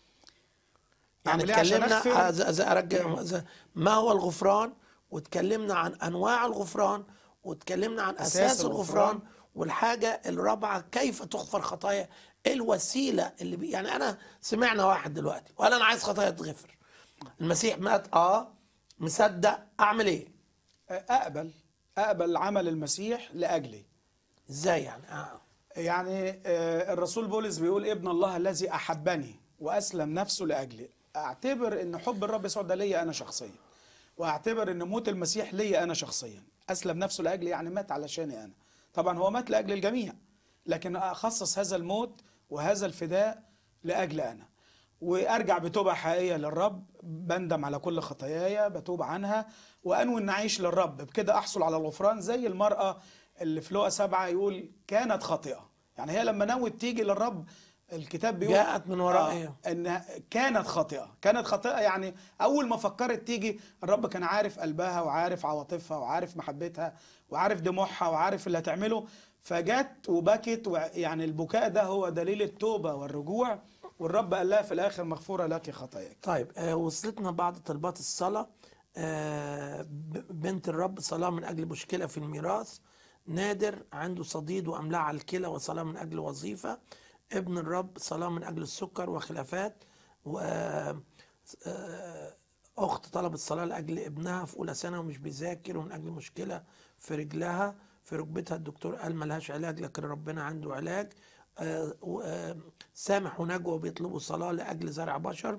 يعني أعمل إيه عشان اتكلمنا أغفر؟ أز- أز- ارجع أز- ما هو الغفران واتكلمنا عن انواع الغفران واتكلمنا عن اساس, أساس الغفران الغفران. والحاجه الرابعه كيف تغفر خطايا ايه الوسيله اللي بي يعني انا سمعنا واحد دلوقتي وقال انا عايز خطايا تغفر المسيح مات اه مصدق اعمل ايه آه، أقبل أقبل عمل المسيح لأجلي ازاي يعني آه. يعني آه، الرسول بولس بيقول ابن الله الذي احبني واسلم نفسه لاجلي اعتبر ان حب الرب يسوع ده ليا انا شخصيا واعتبر ان موت المسيح ليا انا شخصيا اسلم نفسه لاجلي يعني مات علشاني انا طبعا هو مات لاجل الجميع لكن اخصص هذا الموت وهذا الفداء لاجل انا وارجع بتوبه حقيقيه للرب بندم على كل خطاياي بتوب عنها وانوي ان اعيش للرب بكده احصل على الغفران زي المراه اللي في لقا سبعه يقول كانت خاطئه يعني هي لما نوت تيجي للرب الكتاب بيقول جاءت من ورائها. آه انها كانت خاطئه كانت خاطئه يعني اول ما فكرت تيجي الرب كان عارف قلبها وعارف عواطفها وعارف محبتها وعارف دموعها وعارف اللي هتعمله فجت وبكت وع- يعني البكاء ده هو دليل التوبه والرجوع والرب قال لها في الاخر مغفوره لك خطاياك طيب آه وصلتنا بعض طلبات الصلاة آه ب- بنت الرب صلاة من أجل مشكلة في الميراث نادر عنده صديد وأملاع على الكلى وصلاة من أجل وظيفة ابن الرب صلاة من أجل السكر وخلافات و آه، آه، أخت طلبت صلاة لأجل ابنها في أولى ثانوي ومش بيذاكر ومن أجل مشكلة في رجلها في ركبتها الدكتور قال ملهاش علاج لكن ربنا عنده علاج آه، و- آه، سامح ونجوى بيطلبوا صلاة لأجل زرع بشر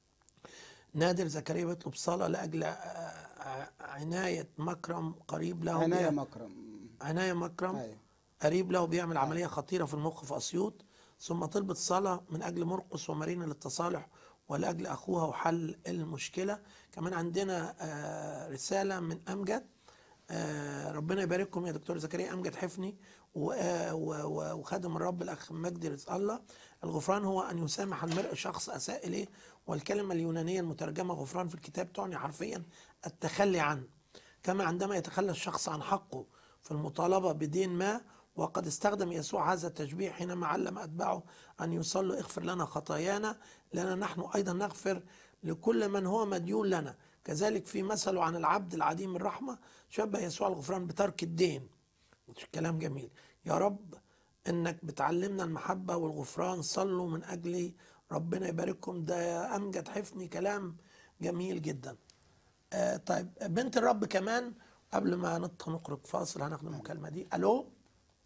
نادر زكريا بيطلب صلاة لأجل آه، آه، عناية مكرم قريب له عناية بيع- مكرم عناية مكرم أيوة. قريب له بيعمل عملية خطيرة في المخ في أسيوط ثم طلبت صلاة من أجل مرقس ومارينا للتصالح ولأجل أخوها وحل المشكلة كمان عندنا آه، رسالة من أمجد آه، ربنا يبارككم يا دكتور زكريا أمجد حفني و- آه، و- و- وخادم الرب الأخ مجدي رزق الله الغفران هو أن يسامح المرء شخص أساء إليه والكلمة اليونانية المترجمة غفران في الكتاب تعني حرفيا التخلي عنه كما عندما يتخلى الشخص عن حقه في المطالبة بدين ما وقد استخدم يسوع هذا التشبيه حينما علم أتباعه أن يصلوا اغفر لنا خطايانا لأننا نحن أيضا نغفر لكل من هو مديون لنا كذلك في مثله عن العبد العديم الرحمة شبه يسوع الغفران بترك الدين كلام جميل يا رب انك بتعلمنا المحبة والغفران صلوا من اجلي ربنا يبارككم ده يا امجد حفني كلام جميل جدا آه طيب بنت الرب كمان قبل ما نط- نخرج فاصل هناخد المكالمة دي الو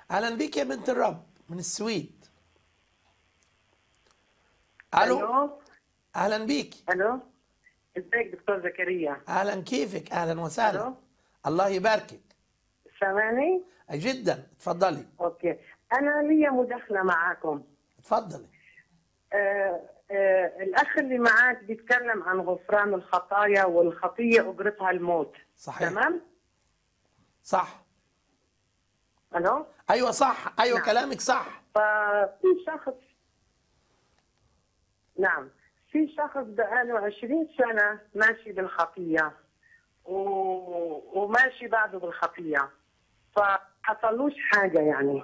اهلا بيك يا بنت الرب من السويد الو الو اهلا بيك الو ازيك دكتور زكريا اهلا كيفك اهلا وسهلا ألو. الله يباركك سامعني جدا اتفضلي اوكي انا لي مداخله معاكم اتفضلي آه آه الاخ اللي معاك بيتكلم عن غفران الخطايا والخطيه اجرتها الموت صحيح. تمام صح الو ايوه صح ايوه نعم. كلامك صح ففي شخص نعم في شخص بقاله 20 سنة ماشي بالخطية و... وماشي بعده بالخطية فحصلوش حاجة يعني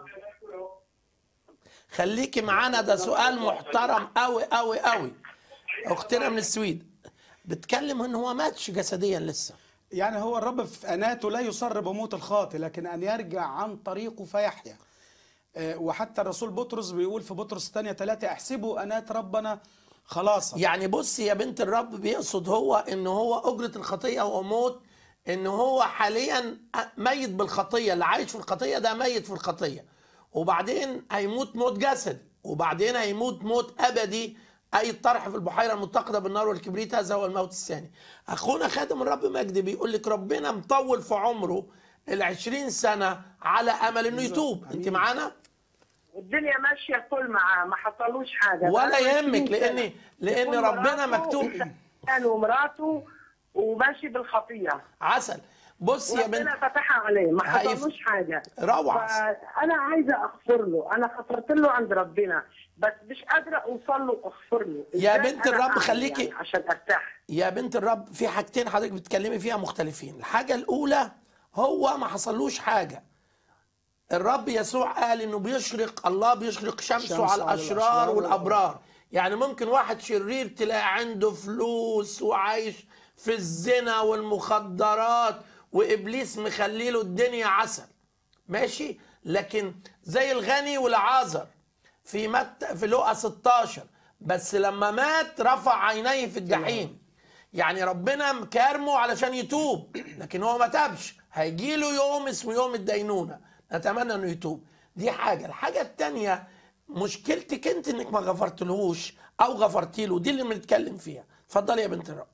خليكي معانا ده سؤال محترم قوي قوي قوي اختنا من السويد بتكلم ان هو ماتش جسديا لسه يعني هو الرب في أناته لا يصر بموت الخاطئ لكن أن يرجع عن طريقه فيحيا آه، وحتى الرسول بطرس بيقول في بطرس الثانية ثلاثة احسبوا أنات ربنا خلاصا يعني بصي يا بنت الرب بيقصد هو ان هو اجرة الخطية هو موت ان هو حاليا ميت بالخطية اللي عايش في الخطية ده ميت في الخطية وبعدين هيموت موت جسدي وبعدين هيموت موت ابدي اي الطرح في البحيرة المتقدة بالنار والكبريت هذا هو الموت الثاني اخونا خادم الرب مجدي بيقول لك ربنا مطول في عمره العشرين سنة على امل انه يتوب انت أمين. معانا الدنيا ماشية كل معاه ما حصلوش حاجة ولا بقاله 20 يهمك لان سنة. لان يكون ربنا مراته مكتوب كان ومراته وماشي بالخطية عسل بص يا بنت ربنا فتحها عليه ما هيف- حصلوش حاجة روعة فانا عايزه اغفر له انا غفرت له عند ربنا بس مش قادره اوصل له اغفر له يا إزاي بنت أنا الرب أعمل خليكي- يعني عشان ارتاح يا بنت الرب في حاجتين حضرتك بتتكلمي فيها مختلفين الحاجة الأولى هو ما حصلوش حاجة الرب يسوع قال انه بيشرق الله بيشرق شمسه شمسه على على الاشرار الأشرار والابرار يعني ممكن واحد شرير تلاقي عنده فلوس وعايش في الزنا والمخدرات وابليس مخليله الدنيا عسل ماشي لكن زي الغني والعازر في مت في لقا 16 بس لما مات رفع عينيه في الجحيم يعني ربنا مكارمه علشان يتوب لكن هو ما تابش هيجي له يوم اسمه يوم الدينونة نتمنى انه يتوب دي حاجة الحاجة التانية مشكلتك انت انك ما غفرتلهوش او غفرتي له دي اللي بنتكلم فيها اتفضلي يا بنت الرب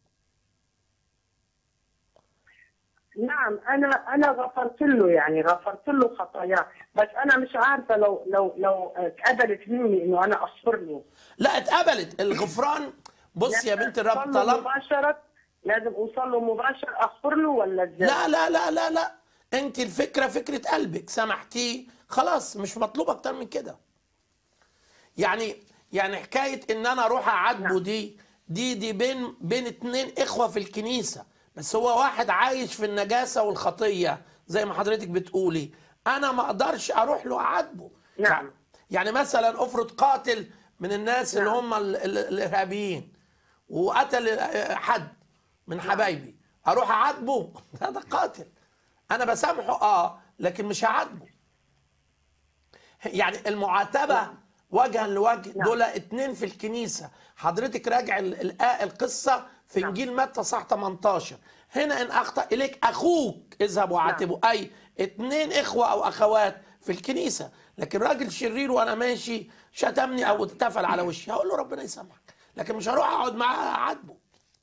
نعم انا انا غفرت له يعني غفرت له خطاياه بس انا مش عارفه لو لو لو اتقبلت مني انه انا اغفر له لا اتقبلت الغفران بص يا بنت الرب أوصل له طالما مباشره لازم اوصل له مباشر اغفر له ولا ازاي؟ لا لا لا لا لا انت الفكره فكره قلبك سامحتيه خلاص مش مطلوب اكتر من كده يعني يعني حكايه ان انا اروح اعاتبه دي دي دي بين بين اتنين اخوه في الكنيسه بس هو واحد عايش في النجاسه والخطيه زي ما حضرتك بتقولي انا ما اقدرش اروح له اعاتبه نعم. يعني- يعني مثلا افرض قاتل من الناس اللي هم ال- ال- الارهابيين وقتل حد من حبايبي اروح اعاتبه ده ده قاتل انا بسامحه اه لكن مش هعاتبه يعني المعاتبه وجها لوجه نعم. دول اتنين في الكنيسه حضرتك راجع ال- ال- القصه في نعم. انجيل متى صح 18 هنا ان اخطا اليك اخوك اذهب وعاتبه اي اتنين اخوه او اخوات في الكنيسه لكن راجل شرير وانا ماشي شتمني او اتفل على وشي هقول له ربنا يسامحك لكن مش هروح اقعد معاه اعاتبه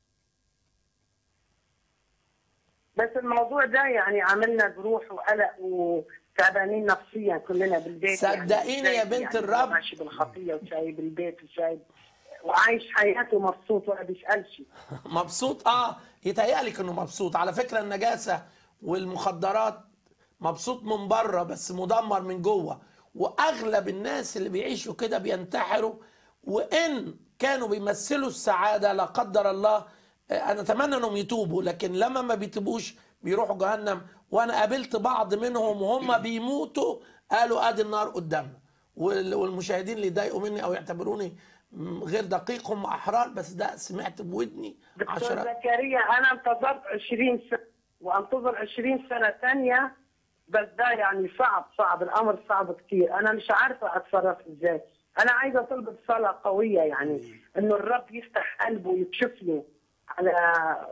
بس الموضوع ده يعني عملنا جروح وقلق وتعبانين نفسيا كلنا بالبيت صدقيني يعني يا بنت يعني الرب. ماشي بالخطيه وسايب البيت وسايب وعايش حياته مبسوط ولا بيسالش مبسوط اه يتهيألك انه مبسوط على فكره النجاسه والمخدرات مبسوط من بره بس مدمر من جوه واغلب الناس اللي بيعيشوا كده بينتحروا وان كانوا بيمثلوا السعاده لا قدر الله آه، انا اتمنى انهم يتوبوا لكن لما ما بيتوبوش بيروحوا جهنم وانا قابلت بعض منهم وهم بيموتوا قالوا ادي النار قدامنا وال- والمشاهدين اللي يضايقوا مني او يعتبروني م- غير دقيق هم احرار بس ده سمعت بودني دكتور عشرات زكريا انا انتظرت 20 سنه وانتظر 20 سنه ثانيه بس ده يعني صعب صعب الامر صعب كثير انا مش عارفه اتصرف ازاي انا عايزه اطلب صلاه قويه يعني انه الرب يفتح قلبه ويكشف له على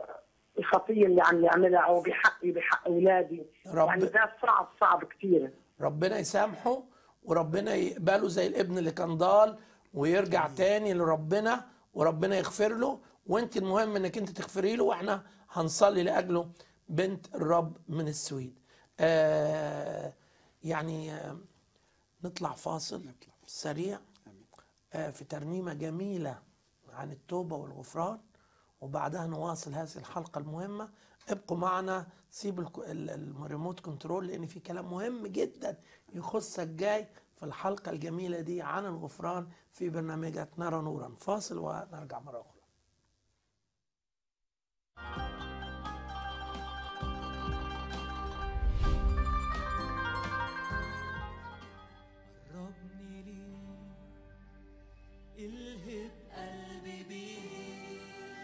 الخطيه اللي عم يعملها او بحقي بحق اولادي رب- يعني ده صعب صعب كثير ربنا يسامحه وربنا يقبله زي الابن اللي كان ضال ويرجع تاني لربنا وربنا يغفر له وانت المهم انك انت تغفري له واحنا هنصلي لاجله بنت الرب من السويد آه يعني آه نطلع فاصل نطلع. سريع آه في ترنيمة جميلة عن التوبة والغفران وبعدها نواصل هذه الحلقة المهمة ابقوا معنا سيبوا الك- ال- ال- الريموت كنترول لأن في كلام مهم جدا يخصك جاي في الحلقة الجميلة دي عن الغفران في برنامجك نرى نورا فاصل ونرجع مرة أخرى قربني ليه الهب قلبي بيه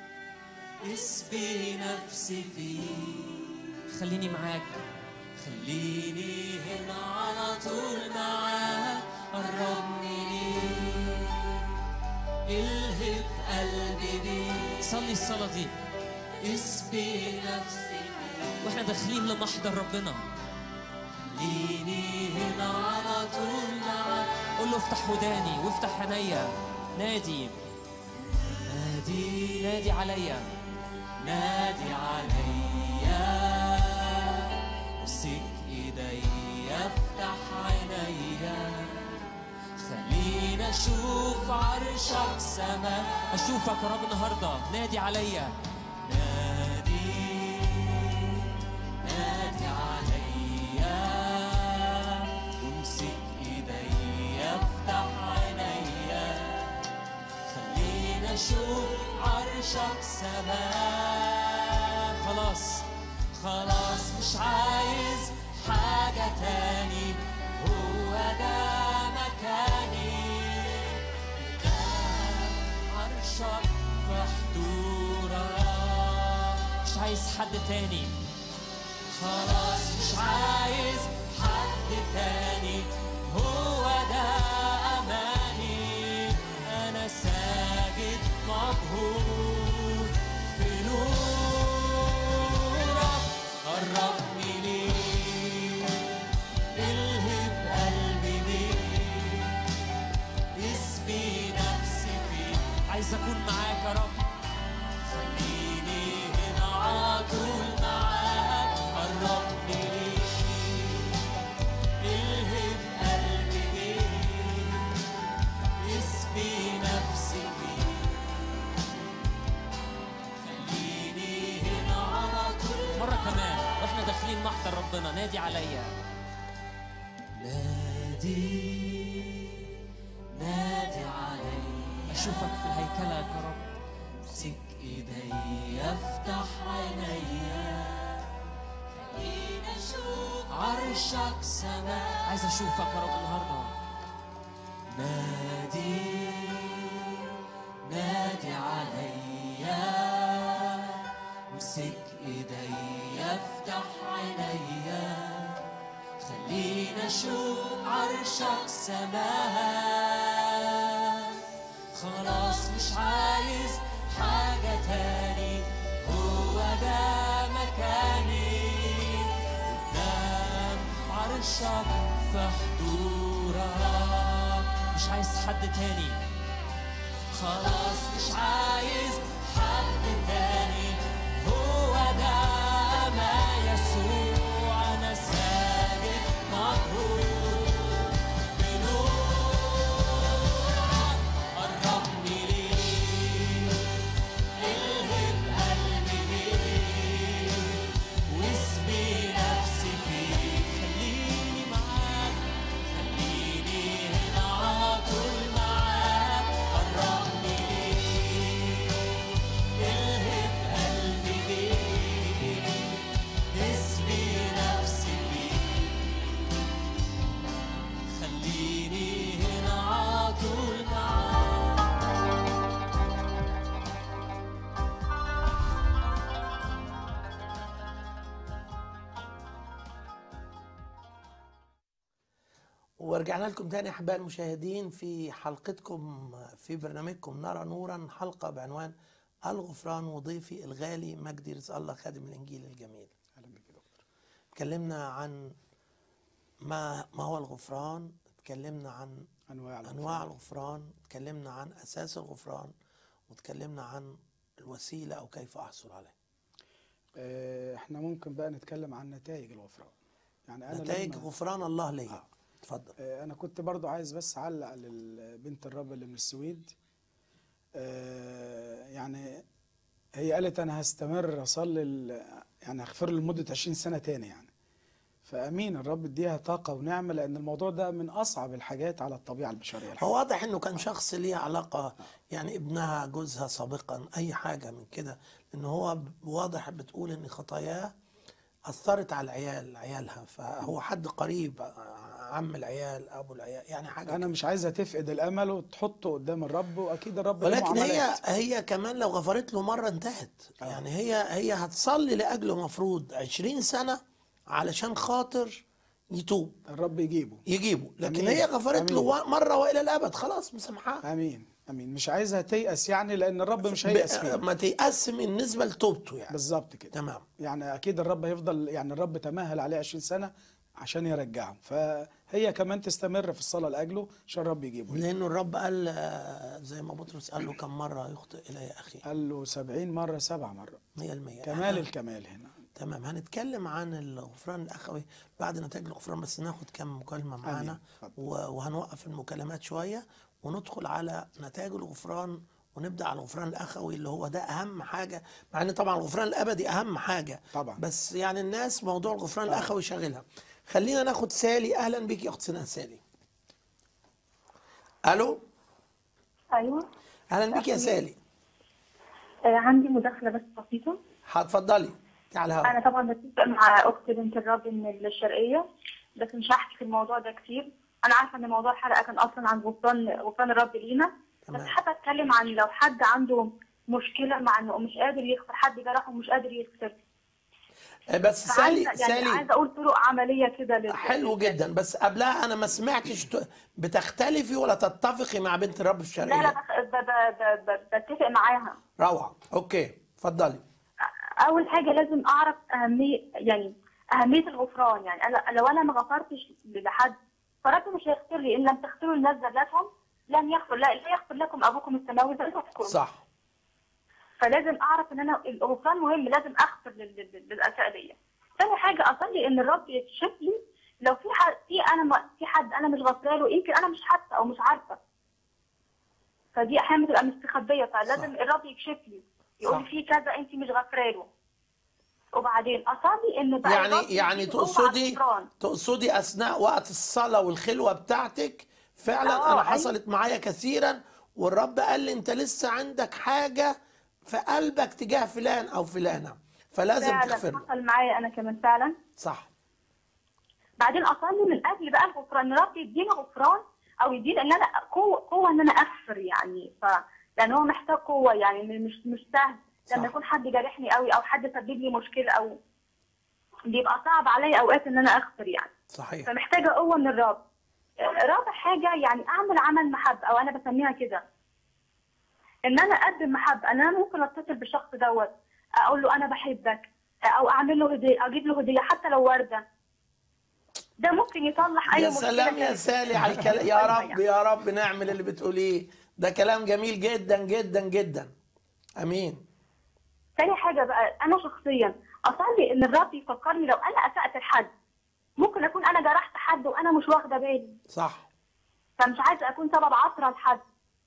اسبي نفسي فيه خليني معاك خليني هنا على طول معاك قربني ليه الهب قلبي بيه صلي الصلاة دي اسبي نفسي فيه واحنا داخلين لمحضر ربنا خليني هنا على طول معاك قول له افتح وداني وافتح عينيا نادي نادي نادي عليا نادي عليا امسك ايديا افتح عينيا خلينا اشوف عرشك سما اشوفك يا رب النهارده نادي عليا نادي نادي عليا وامسك ايديا افتح عينيا خلينا اشوف عرشك سما خلاص خلاص مش عايز حاجة تاني هو ده مكاني قدام عرشك في حضورك مش عايز حد تاني خلاص مش عايز حد تاني هو ده أماني أنا ساجد مبهور بنورك قربني ليه الهب قلبي بيه اسبي نفسي فيه عايز اكون معاك يا رب خليني هنا على طول معاك قربني ليك الهب قلبي بيك اسبي نفسي فيك خليني هنا على طول مرة كمان واحنا داخلين محضر ربنا نادي عليا نادي نادي عليا اشوفك في الهيكلة يا رب امسك ايديا افتح عينيا خلينا اشوف عرشك سما عايز اشوفك يا رب النهارده نادي نادي عليا امسك ايديا افتح عينيا خلينا اشوف عرشك سما خلاص مش عايز حاجة تاني هو ده مكاني قدام عرشك في حضورك مش عايز حد تاني خلاص مش عايز حد تاني هو ده ما يسوع انا ساجد مبهور بنورك قربني ليه الهب قلبي ليه واسبي نفسي فيك خليني معاك خليني هنا على طول معاك قربني ليك الهب قلبي ليك اسبي نفسي فيك خليني هنا على طول معاك ورجعنا لكم تاني احبائي المشاهدين في حلقتكم في برنامجكم نرى نورا حلقه بعنوان الغفران وضيفي الغالي مجدي رزق الله خادم الانجيل الجميل اهلا بك يا دكتور اتكلمنا عن ما ما هو الغفران اتكلمنا عن انواع الغفران. انواع الغفران اتكلمنا عن اساس الغفران واتكلمنا عن الوسيله او كيف احصل عليه آه، احنا ممكن بقى نتكلم عن نتائج الغفران يعني انا نتائج لما- غفران الله ليا اتفضل آه، انا كنت برضو عايز بس اعلق على ال- بنت الرب اللي من السويد آه، يعني هي قالت انا هستمر اصلي ال- يعني هغفر له لمده 20 سنه تاني يعني فامين الرب اديها طاقه ونعمه لان الموضوع ده من اصعب الحاجات على الطبيعه البشريه الحقيقة. هو واضح انه كان شخص ليه علاقه يعني ابنها جوزها سابقا اي حاجه من كده لان هو واضح بتقول ان خطاياه اثرت على العيال عيالها فهو حد قريب عم العيال ابو العيال يعني حاجه انا مش عايزه تفقد الامل وتحطه قدام الرب واكيد الرب له ولكن هي معاملات. هي كمان لو غفرت له مره انتهت يعني هي هي هتصلي لاجله مفروض 20 سنه علشان خاطر يتوب الرب يجيبه يجيبه لكن أمين. هي غفرت له أمين. مره والى الابد خلاص مسامحاه امين امين مش عايزها تيأس يعني لان الرب مش هيأس ب- فيها ما تيأس بالنسبه لتوبته يعني بالظبط كده تمام يعني اكيد الرب هيفضل يعني الرب تمهل عليه 20 سنه عشان يرجعه فهي كمان تستمر في الصلاه لاجله عشان الرب يجيبه لانه الرب قال آه، زي ما بطرس قال له كم مره يخطئ الي اخي قال له 70 مره سبع مرات 100% كمال الكمال هنا تمام هنتكلم عن الغفران الاخوي بعد نتائج الغفران بس ناخد كم مكالمه معانا اتفضل. و- وهنوقف المكالمات شويه وندخل على نتائج الغفران ونبدا على الغفران الاخوي اللي هو ده اهم حاجه مع ان طبعا الغفران الابدي اهم حاجه طبعا. بس يعني الناس موضوع الغفران الاخوي شاغلها خلينا ناخد سالي اهلا بيك يا اخت سناء سالي الو ايوه اهلا بيك يا سالي آه، عندي مداخله بس بسيطه هتفضلي تعالى انا هوا طبعا بتفق مع اخت بنت الرب من الشرقيه بس مش هحكي في الموضوع ده كتير انا عارفه ان موضوع الحلقه كان اصلا عن غفران غفران الرب لينا بس تمام. حابه اتكلم عن لو حد عنده مشكله مع انه مش قادر يغفر حد جرحه ومش قادر يغفر بس سالي فعايزه يعني سالي عايزه اقول طرق عمليه كده لل- حلو جدا بس قبلها انا ما سمعتش ت- بتختلفي ولا تتفقي مع بنت الرب لا لا الشرقيه بخ- ب- ب- ب- ب- بتفق معاها روعه اوكي اتفضلي اول حاجه لازم اعرف اهميه يعني اهميه الغفران يعني انا لو انا ما غفرتش لحد فربنا مش هيغفر لي ان لم تغفروا الناس ذلتهم لن يغفر لا لا يغفر لكم ابوكم السماوي ذنوبكم صح فلازم اعرف ان انا الغفران مهم لازم اغفر لل- لل- للاساء ليا ثاني حاجه اصلي ان الرب يكشف لي لو في حد في انا ما في حد انا مش غفره له يمكن انا مش حاسه او مش عارفه فدي احيانا بتبقى مستخبيه فلازم صح. الرب يكشف لي يقول لي صح. في كذا انت مش غفره له وبعدين اصلي ان بقى الرب يعني يعني يديني قوة على تقصدي الغفران. تقصدي اثناء وقت الصلاه والخلوه بتاعتك فعلا آه، انا أيوة. حصلت معايا كثيرا والرب قال لي انت لسه عندك حاجه في قلبك تجاه فلان او فلانه فلازم فعلا تغفر له حصل معايا انا كمان فعلا صح بعدين اصلي من اجل بقى الغفران ان رب يديني غفران او يديني ان انا قوه قوه ان انا اغفر يعني ف يعني هو محتاج قوه يعني مش مش سهل صح. لما يكون حد جارحني قوي او حد سبب لي مشكله او بيبقى صعب عليا اوقات ان انا اغفر يعني صحيح فمحتاجه قوه من الرب رابع حاجه يعني اعمل عمل محبه او انا بسميها كده ان انا اقدم محبه ان انا ممكن اتصل بالشخص دوت اقول له انا بحبك او اعمل له هديه اجيب له هديه حتى لو ورده ده ممكن يصلح اي يا مشكله سلام يا كانت. سالي على الكلام يا رب يا رب نعمل اللي بتقوليه ده كلام جميل جدا جدا جدا امين تاني حاجه بقى انا شخصيا اصلي ان الرب يفكرني لو انا اسات لحد ممكن اكون انا جرحت حد وانا مش واخده بالي صح فمش عايزه اكون سبب عثره لحد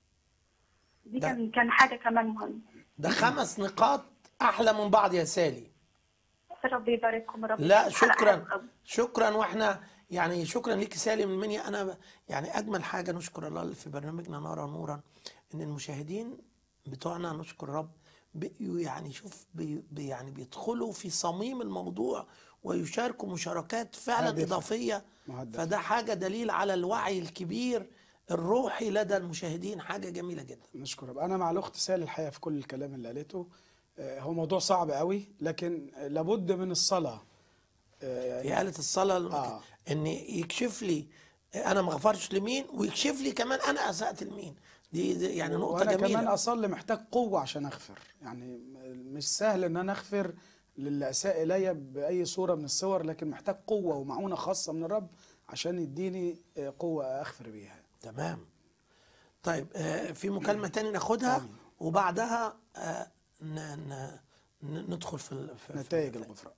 دي ده- كان كان حاجه كمان مهمه ده خمس نقاط احلى من بعض يا سالي ربي يبارككم رب لا شكرا شكرا واحنا يعني شكرا ليك سالي من مني انا ب- يعني اجمل حاجه نشكر الله اللي في برنامجنا نارا نورا ان المشاهدين بتوعنا نشكر رب بقوا يعني شوف بي بي- يعني بيدخلوا في صميم الموضوع ويشاركوا مشاركات فعلا هادفة. اضافيه مهدفة. فده حاجه دليل على الوعي الكبير الروحي لدى المشاهدين حاجه جميله جدا نشكر رب انا مع الاخت سالي الحقيقه في كل الكلام اللي قالته آه، هو موضوع صعب قوي لكن آه، لابد من الصلاه آه، هي قالت الصلاة آه. ان يكشف لي انا ما غفرتش لمين ويكشف لي كمان انا اسأت لمين دي, دي يعني نقطة وانا كمان جميلة اصلي محتاج قوه عشان اغفر يعني مش سهل ان انا اغفر للي اساء الي باي صوره من الصور لكن محتاج قوه ومعونه خاصه من الرب عشان يديني آه، قوه اغفر بيها تمام طيب آه، في مكالمة تاني ناخدها وبعدها آه، ن- ن- ن- ندخل في ال- في- في نتائج الغفران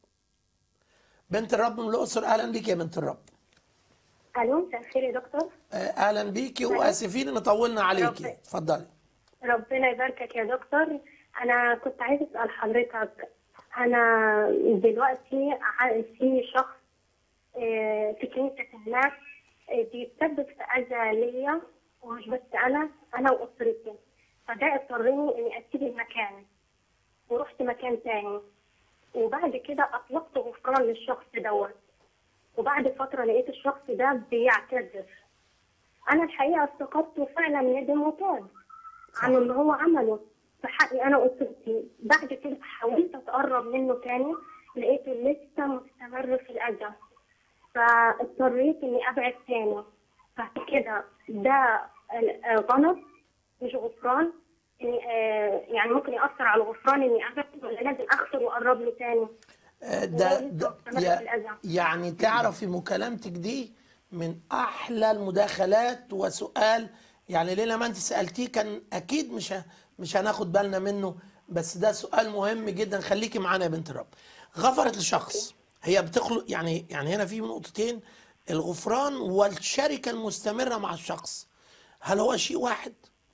بنت الرب من الأقصر أهلا بيك يا بنت الرب الو مساء الخير يا دكتور آه، أهلا بيكي وآسفين إن طولنا عليكي ربنا- اتفضلي ربنا يباركك يا دكتور انا كنت عايزه اسال حضرتك انا دلوقتي ع- في شخص آه، في كنيسه هناك آه، بيتسبب في اذى ليا ومش بس انا انا واسرتي فده اضطرني اني اسيب المكان ورحت مكان تاني وبعد كده اطلقت غفران للشخص دوت وبعد فتره لقيت الشخص ده بيعتذر انا الحقيقه افتكرته فعلا ندم وتاب عن اللي هو عمله في حقي انا واسرتي بعد كده حاولت اتقرب منه تاني لقيته لسه مستمر في الاذى فاضطريت اني ابعد تاني فكده ده آه، غلط مش غفران إني آه، يعني ممكن ياثر على الغفران اني ابعد ولا لازم اغفر واقرب له تاني آه، ده, وهو ده لسه مستمر يا- في الأذى. يعني تعرفي مكالمتك دي من أحلى المداخلات وسؤال يعني ليه لما أنت سألتيه كان أكيد مش ه- مش هناخد بالنا منه بس ده سؤال مهم جدا خليكي معانا يا بنت الرب غفرت لشخص هي بتخلق يعني يعني هنا في نقطتين الغفران والشركة المستمرة مع الشخص هل هو شيء واحد؟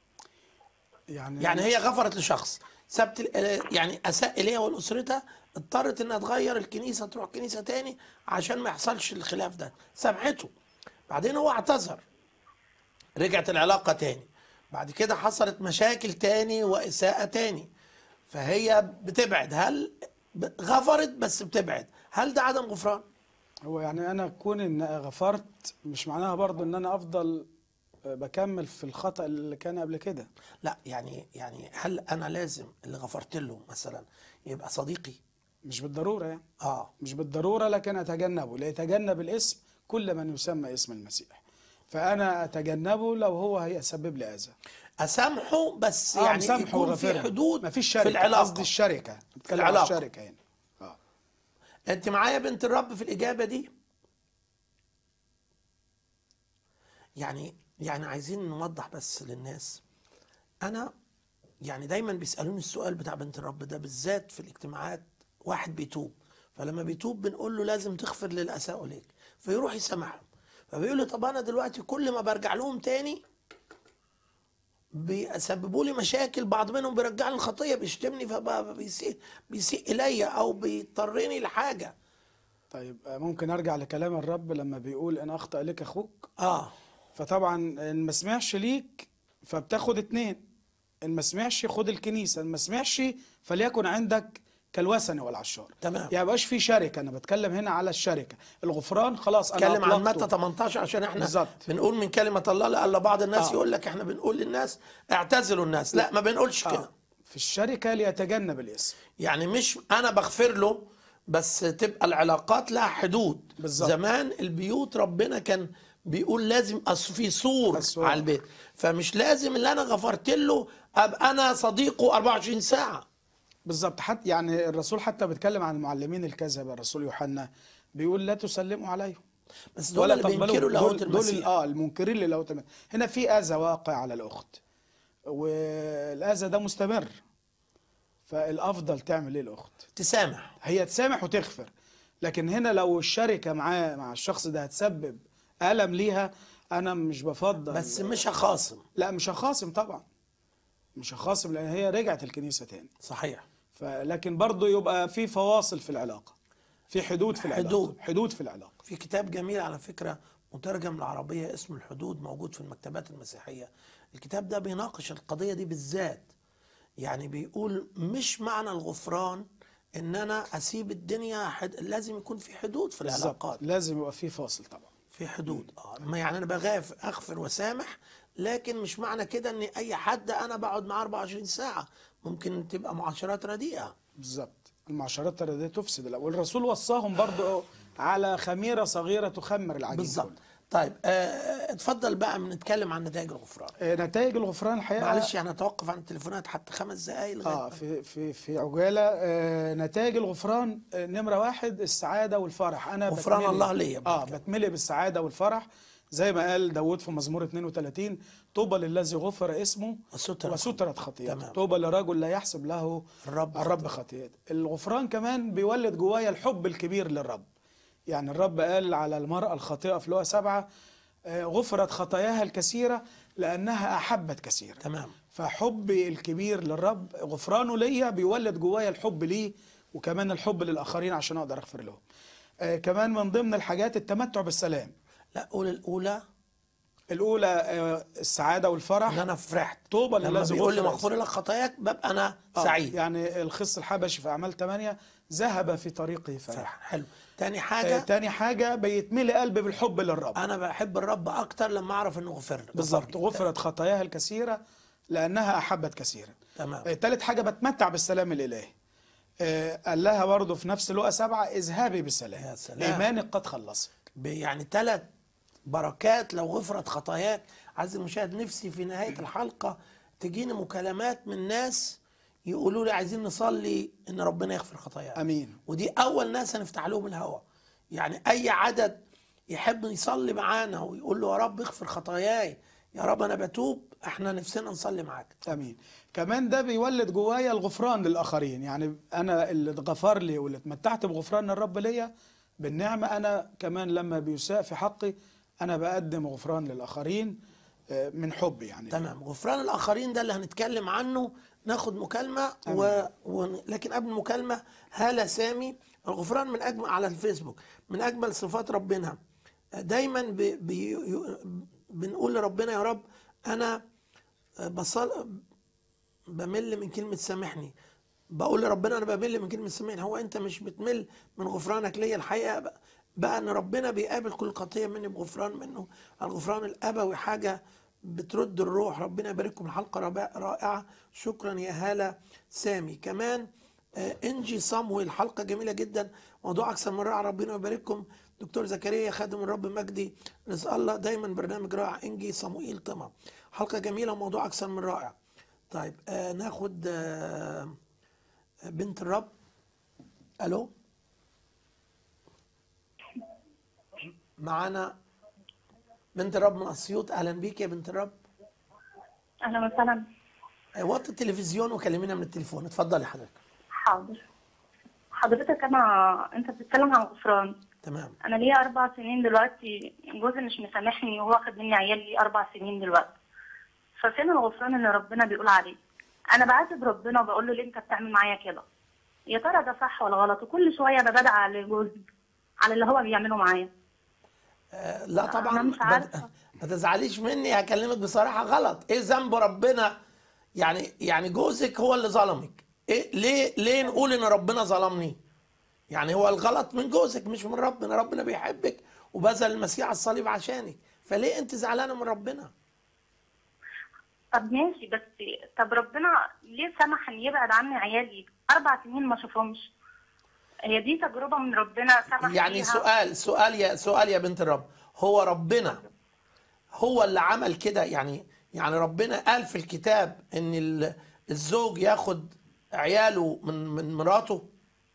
يعني يعني هي غفرت لشخص سبت ال- آه، يعني اساء اليها ولاسرتها اضطرت انها تغير الكنيسه تروح كنيسه تاني عشان ما يحصلش الخلاف ده سامحته بعدين هو اعتذر رجعت العلاقه تاني بعد كده حصلت مشاكل تاني واساءه تاني فهي بتبعد هل ب- غفرت بس بتبعد هل ده عدم غفران هو يعني انا كون ان غفرت مش معناها برضو ان انا افضل بكمل في الخطأ اللي كان قبل كده لا يعني يعني هل انا لازم اللي غفرت له مثلا يبقى صديقي مش بالضرورة يعني اه مش بالضرورة لكن أتجنبه ليتجنب الاسم كل من يسمى اسم المسيح فأنا أتجنبه لو هو هيسبب لي أذى اسامحه بس آه، يعني مسامحه يكون في وغفره. حدود مفيش في شركة العلاقه قصدي الشركة بتكلم عن العلاقة. الشركة هنا آه. انت معايا بنت الرب في الاجابه دي يعني يعني عايزين نوضح بس للناس انا يعني دايما بيسالوني السؤال بتاع بنت الرب ده بالذات في الاجتماعات واحد بيتوب فلما بيتوب بنقول له لازم تغفر للي اساءوا ليك فيروح يسامحهم فبيقول لي طب انا دلوقتي كل ما برجع لهم تاني بيسببوا لي مشاكل بعض منهم بيرجعني الخطيه بيشتمني فبيسيء بيسيء الي او بيضطرني لحاجه طيب آه، ممكن أرجع لكلام الرب لما بيقول إن أخطأ لك أخوك اه فطبعا إن ما سمعش ليك فبتاخد اتنين إن ما سمعش خد الكنيسة إن ما سمعش فليكن عندك كالوثني والعشار تمام. يعني مبقاش في شركة أنا بتكلم هنا على الشركة الغفران خلاص أنا اتكلم عن أطلقته. متى 18 عشان احنا بالظبط. بنقول من كلمه الله لألا بعض الناس آه. يقول لك احنا بنقول للناس اعتزلوا الناس لا ما بنقولش آه. كده في الشركة ليتجنب الاسم يعني مش انا بغفر له بس تبقى العلاقات لها حدود بالظبط. زمان البيوت ربنا كان بيقول لازم أصل في سور السور. على البيت فمش لازم اللي انا غفرت له ابقى انا صديقه 24 ساعه بالظبط حتى يعني الرسول حتى بيتكلم عن المعلمين الكذبة الرسول يوحنا بيقول لا تسلموا عليهم بس دول اللي بينكروا تقبلوا لاهوت دول, دول المسيح اه المنكرين للاهوت المسيح هنا في اذى واقع على الاخت والاذى ده مستمر فالافضل تعمل ايه الاخت تسامح هي تسامح وتغفر لكن هنا لو الشركه معاه مع الشخص ده هتسبب الم ليها انا مش بفضل بس مش هخاصم لا مش هخاصم طبعا مش هخاصم لان هي رجعت الكنيسه تاني صحيح فلكن برضه يبقى في فواصل في العلاقه في حدود في العلاقه حدود. حدود في العلاقه في كتاب جميل على فكرة مترجم العربية اسمه الحدود موجود في المكتبات المسيحية الكتاب ده بيناقش القضية دي بالذات يعني بيقول مش معنى الغفران ان انا اسيب الدنيا حد... لازم يكون في حدود في العلاقات بالظبط لازم يبقى في فاصل طبعا في حدود اه ما يعني انا بغاف اغفر وسامح لكن مش معنى كده ان اي حد انا بقعد معاه 24 ساعة ممكن تبقى معاشرات رديئة بالظبط المعاشرات الرديئه تفسد الأ- والرسول وصاهم برضو على خميره صغيره تخمر العجين بالظبط كله. طيب آه، اتفضل بقى نتكلم عن نتائج الغفران آه، نتائج الغفران الحقيقه معلش يعني هتوقف عن التليفونات حتى خمس دقايق لغايه اه ما- في في في عجاله آه نتائج الغفران آه نمره واحد السعاده والفرح انا غفران بتملي- الله ليا اه بالكامل. بتملي بالسعاده والفرح زي ما قال داود في مزمور 32 طوبى للذي غفر اسمه وسترت وسترت خطيئته تمام. طوبى لرجل لا يحسب له الرب الرب خطيئته الغفران كمان بيولد جوايا الحب الكبير للرب يعني الرب قال على المرأة الخاطئة في لقا سبعة آه، غفرت خطاياها الكثيرة لأنها أحبت كثيرا تمام فحبي الكبير للرب غفرانه ليا بيولد جوايا الحب ليه وكمان الحب للآخرين عشان أقدر أغفر لهم آه كمان من ضمن الحاجات التمتع بالسلام لا قول الاولى الأولى آه السعادة ان والفرح انا فرحت طوبى لما للذي بيقول لي غفر مغفور لك خطاياك ببقى انا آه، سعيد يعني الخص الحبشي في أعمال 8 ذهب في طريقه فرح فرح حلو تاني آه حاجه تاني حاجة بيتملي قلبي بالحب للرب انا بحب الرب اكتر لما اعرف انه غفر لي. بالظبط غفر لي. غفرت خطاياها الكثيرة لأنها أحبت كثيرا تمام آه، تالت حاجة بتمتع بالسلام الإلهي آه، قال لها برضه في نفس لقا سبعة اذهبي بسلام يا سلام. إيمانك قد خلصك ب- يعني ثلاث بركات لو غفرت خطاياك عايز المشاهد نفسي في نهاية الحلقة تجيني مكالمات من ناس يقولوا لي عايزين نصلي ان ربنا يغفر خطايانا أمين ودي اول ناس هنفتح لهم الهوا يعني اي عدد يحب يصلي معانا ويقول له يا رب اغفر خطاياي يا رب انا بتوب احنا نفسنا نصلي معاك امين كمان ده بيولد جوايا الغفران للاخرين يعني انا اللي اتغفر لي واللي اتمتعت بغفران الرب ليا بالنعمه انا كمان لما بيساء في حقي انا بقدم غفران للاخرين آه، من حب يعني تمام غفران الاخرين ده اللي هنتكلم عنه ناخد مكالمه و... و... لكن قبل المكالمه هاله سامي الغفران من اجمل على الفيسبوك من اجمل صفات ربنا دايما ب... ب... بنقول لربنا يا رب انا بصل بمل من كلمه سامحني بقول لربنا انا بمل من كلمه سامحني هو انت مش بتمل من غفرانك ليا الحقيقه بقى, بقى ان ربنا بيقابل كل خطيه مني بغفران منه الغفران الابوي حاجه بترد الروح ربنا يبارككم الحلقه ربا- رائعه شكرا يا هاله سامي كمان آه، انجي صمويل حلقه جميله جدا موضوع اكثر من رائع ربنا يبارككم دكتور زكريا خادم الرب مجدي نسال الله دايما برنامج رائع انجي صموئيل طمع حلقه جميله وموضوع اكثر من رائع طيب آه ناخد آه بنت الرب الو معانا بنت الرب من اسيوط اهلا بيك يا بنت الرب اهلا وسهلا آه، وطي التلفزيون وكلمينا من التليفون اتفضلي حضرتك حاضر حضرتك انا انت بتتكلم عن غفران تمام انا ليا اربع سنين دلوقتي جوزي مش مسامحني وهو واخد مني عيالي اربع سنين دلوقتي ففين الغفران اللي ربنا بيقول عليه انا بعاتب ربنا وبقول له ليه انت بتعمل معايا كده يا ترى ده صح ولا غلط وكل شويه بدعي على جوزي على اللي هو بيعمله معايا آه، لا طبعا أنا مش ما- عارفة. ما تزعليش مني هكلمك بصراحه غلط ايه ذنب ربنا يعني يعني جوزك هو اللي ظلمك ايه ليه ليه نقول ان ربنا ظلمني يعني هو الغلط من جوزك مش من ربنا ربنا بيحبك وبذل المسيح على الصليب عشانك فليه انت زعلانه من ربنا طب ماشي بس طب ربنا ليه سمح ان يبعد عني عيالي اربع سنين ما اشوفهمش هي دي تجربه من ربنا سمح يعني فيها. سؤال سؤال يا سؤال يا بنت الرب هو ربنا هو اللي عمل كده يعني يعني ربنا قال في الكتاب ان ال- الزوج ياخد عياله من من مراته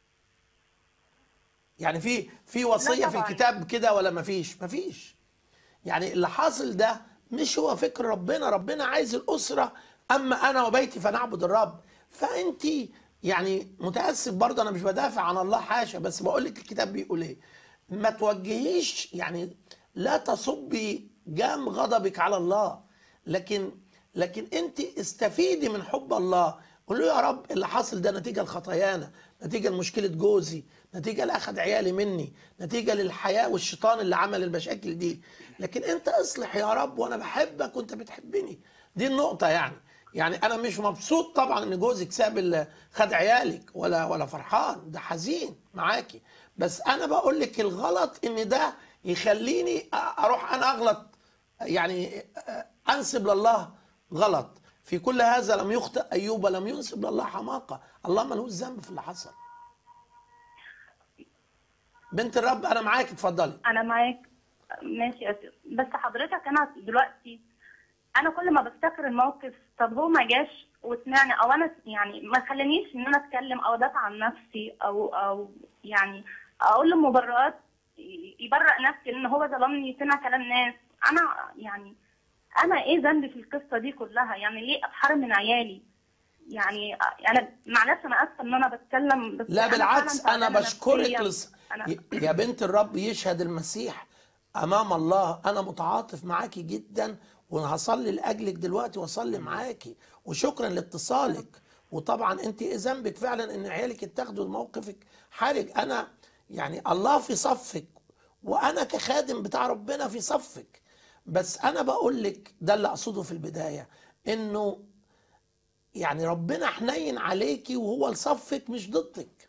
يعني في في وصيه في طبعاً. الكتاب كده ولا مفيش مفيش يعني اللي حاصل ده مش هو فكر ربنا ربنا عايز الأسرة أما أنا وبيتي فنعبد الرب فأنت يعني متأسف برضه أنا مش بدافع عن الله حاشا بس بقول لك الكتاب بيقول إيه ما توجهيش يعني لا تصبي جام غضبك على الله لكن لكن أنت استفيدي من حب الله قول له يا رب اللي حاصل ده نتيجة لخطايانا نتيجة لمشكلة جوزي نتيجة لأخذ عيالي مني نتيجة للحياة والشيطان اللي عمل المشاكل دي لكن انت اصلح يا رب وانا بحبك وانت بتحبني دي النقطة يعني يعني انا مش مبسوط طبعا ان جوزك ساب ال- خد عيالك ولا ولا فرحان ده حزين معاكي بس انا بقول لك الغلط ان ده يخليني أ- اروح انا اغلط يعني أ- انسب لله غلط في كل هذا لم يخطئ ايوب ولم ينسب لله حماقه الله ملوش ذنب في اللي حصل بنت الرب انا معاك اتفضلي انا معاك ماشي يا سيدي بس حضرتك انا دلوقتي انا كل ما بفتكر الموقف طب هو ما جاش وسمعني او انا يعني ما خلانيش ان انا اتكلم او ادافع عن نفسي او او يعني اقول له مبررات ي- يبرئ نفسي ان هو ظلمني سمع كلام ناس انا يعني انا ايه ذنبي في القصه دي كلها يعني ليه اتحرم من عيالي يعني انا معلش انا اسفه ان انا بتكلم بس لا أنا بالعكس فعلاً انا تعبانة بشكرك نفسياً. لص... أنا- يا بنت الرب يشهد المسيح امام الله انا متعاطف معاكي جدا وهصلي لاجلك دلوقتي واصلي معاكي وشكرا لاتصالك وطبعا انت ايه ذنبك فعلا ان عيالك اتاخدوا موقفك حرج انا يعني الله في صفك وانا كخادم بتاع ربنا في صفك بس انا بقول لك ده اللي اقصده في البدايه انه يعني ربنا حنين عليكي وهو لصفك مش ضدك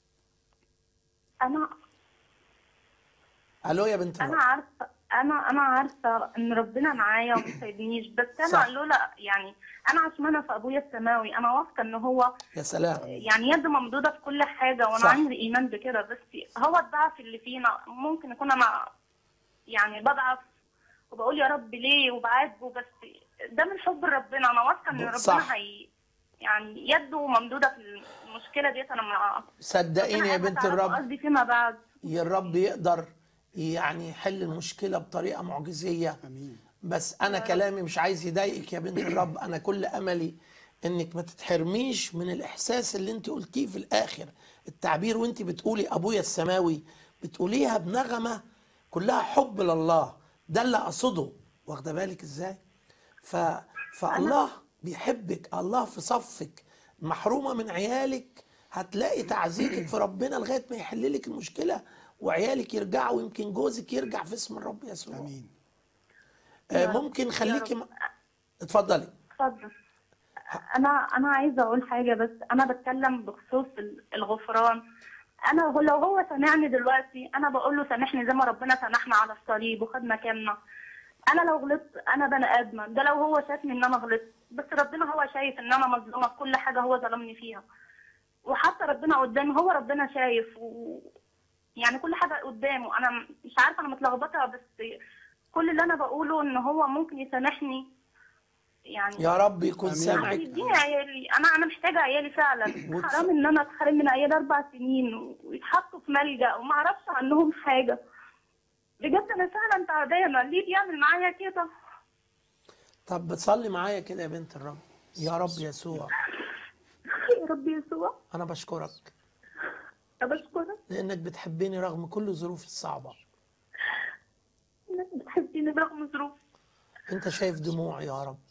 انا الو يا بنت انا الرب عارفه انا انا عارفه ان ربنا معايا وما سايبنيش بس صح. انا لولا يعني انا عشان انا في ابويا السماوي انا واثقه ان هو يا سلام يعني يد ممدوده في كل حاجه وانا صح. عندي ايمان بكده بس هو الضعف اللي فينا ممكن يكون انا يعني بضعف وبقول يا رب ليه وبعاتبه بس ده من حب ربنا انا واثقه ان صح. ربنا هي يعني يده ممدوده في المشكله ديت انا ما صدقيني يا ربنا بنت هيعرف الرب قصدي فيما بعد يا الرب يقدر يعني يحل المشكله بطريقه معجزيه امين بس انا كلامي مش عايز يضايقك يا بنت الرب انا كل املي انك ما تتحرميش من الاحساس اللي انت قلتيه في الاخر التعبير وانت بتقولي ابويا السماوي بتقوليها بنغمه كلها حب لله ده اللي اقصده واخده بالك ازاي ف... فالله بيحبك الله في صفك محرومه من عيالك هتلاقي تعزيتك في ربنا لغايه ما يحل لك المشكله وعيالك يرجعوا ويمكن جوزك يرجع في اسم الرب يسوع امين آه، ممكن خليكي م... اتفضلي اتفضل انا انا عايزه اقول حاجه بس انا بتكلم بخصوص ال- الغفران انا هو- لو هو سامعني دلوقتي انا بقول له سامحني زي ما ربنا سامحنا على الصليب وخد مكاننا انا لو غلطت انا بني ادمه ده لو هو شافني ان انا غلطت بس ربنا هو شايف ان انا مظلومه في كل حاجه هو ظلمني فيها وحتى ربنا قدامي هو ربنا شايف و... يعني كل حاجه قدامه انا مش عارفه انا متلخبطه بس كل اللي انا بقوله ان هو ممكن يسامحني يعني يا رب يكون آمين. سامعك يديني عيالي انا انا محتاجه عيالي فعلا وتف- حرام ان انا اتحرم من عيالي اربع سنين ويتحطوا في ملجا وما اعرفش عنهم حاجه بجد انا فعلا تعبانه ليه بيعمل معايا كده طب بتصلي معايا كده يا بنت الرب يا رب يسوع يا رب يسوع انا بشكرك انا بشكرك لانك بتحبني رغم كل الظروف الصعبه انك بتحبيني رغم ظروف انت شايف دموعي يا رب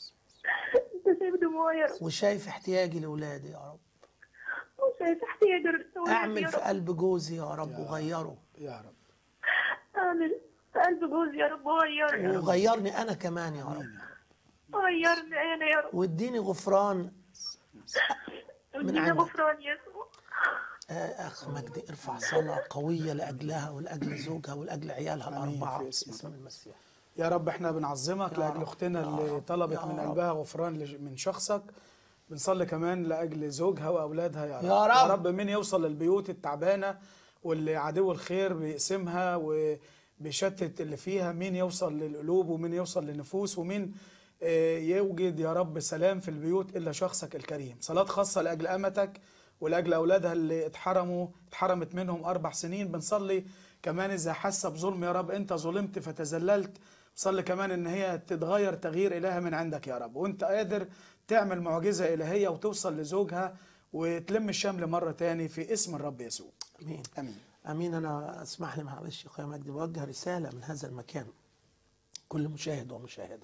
انت شايف دموعي يا رب وشايف احتياجي لاولادي يا رب وشايف احتياجي للسؤال اعمل يا في رب قلب جوزي يا رب وغيره يا رب اعمل في قلب جوزي يا رب وغيرني وغيرني انا كمان يا رب غيرني انا يا رب واديني غفران اديني عندك. غفران يسوع آه، اخ مجدي ارفع صلاه قويه لاجلها ولاجل زوجها ولاجل عيالها آمين الاربعه في في اسم اسم المسيح يا رب احنا بنعظمك يا لاجل رب، اختنا يا اللي رب، طلبت يا من رب. قلبها غفران لج- من شخصك بنصلي كمان لاجل زوجها واولادها يا رب يا رب. يا رب مين يوصل للبيوت التعبانه واللي عدو الخير بيقسمها وبيشتت اللي فيها مين يوصل للقلوب ومين يوصل للنفوس ومين آه، يوجد يا رب سلام في البيوت الا شخصك الكريم صلاه خاصه لاجل امتك ولاجل اولادها اللي اتحرموا اتحرمت منهم اربع سنين بنصلي كمان اذا حاسه بظلم يا رب انت ظلمت فتذللت صلي كمان ان هي تتغير تغيير الهي من عندك يا رب وانت قادر تعمل معجزه الهيه وتوصل لزوجها وتلم الشمل مره تاني في اسم الرب يسوع امين امين امين انا اسمح لي معلش يا اخويا مجدي بوجه رساله من هذا المكان كل مشاهد ومشاهده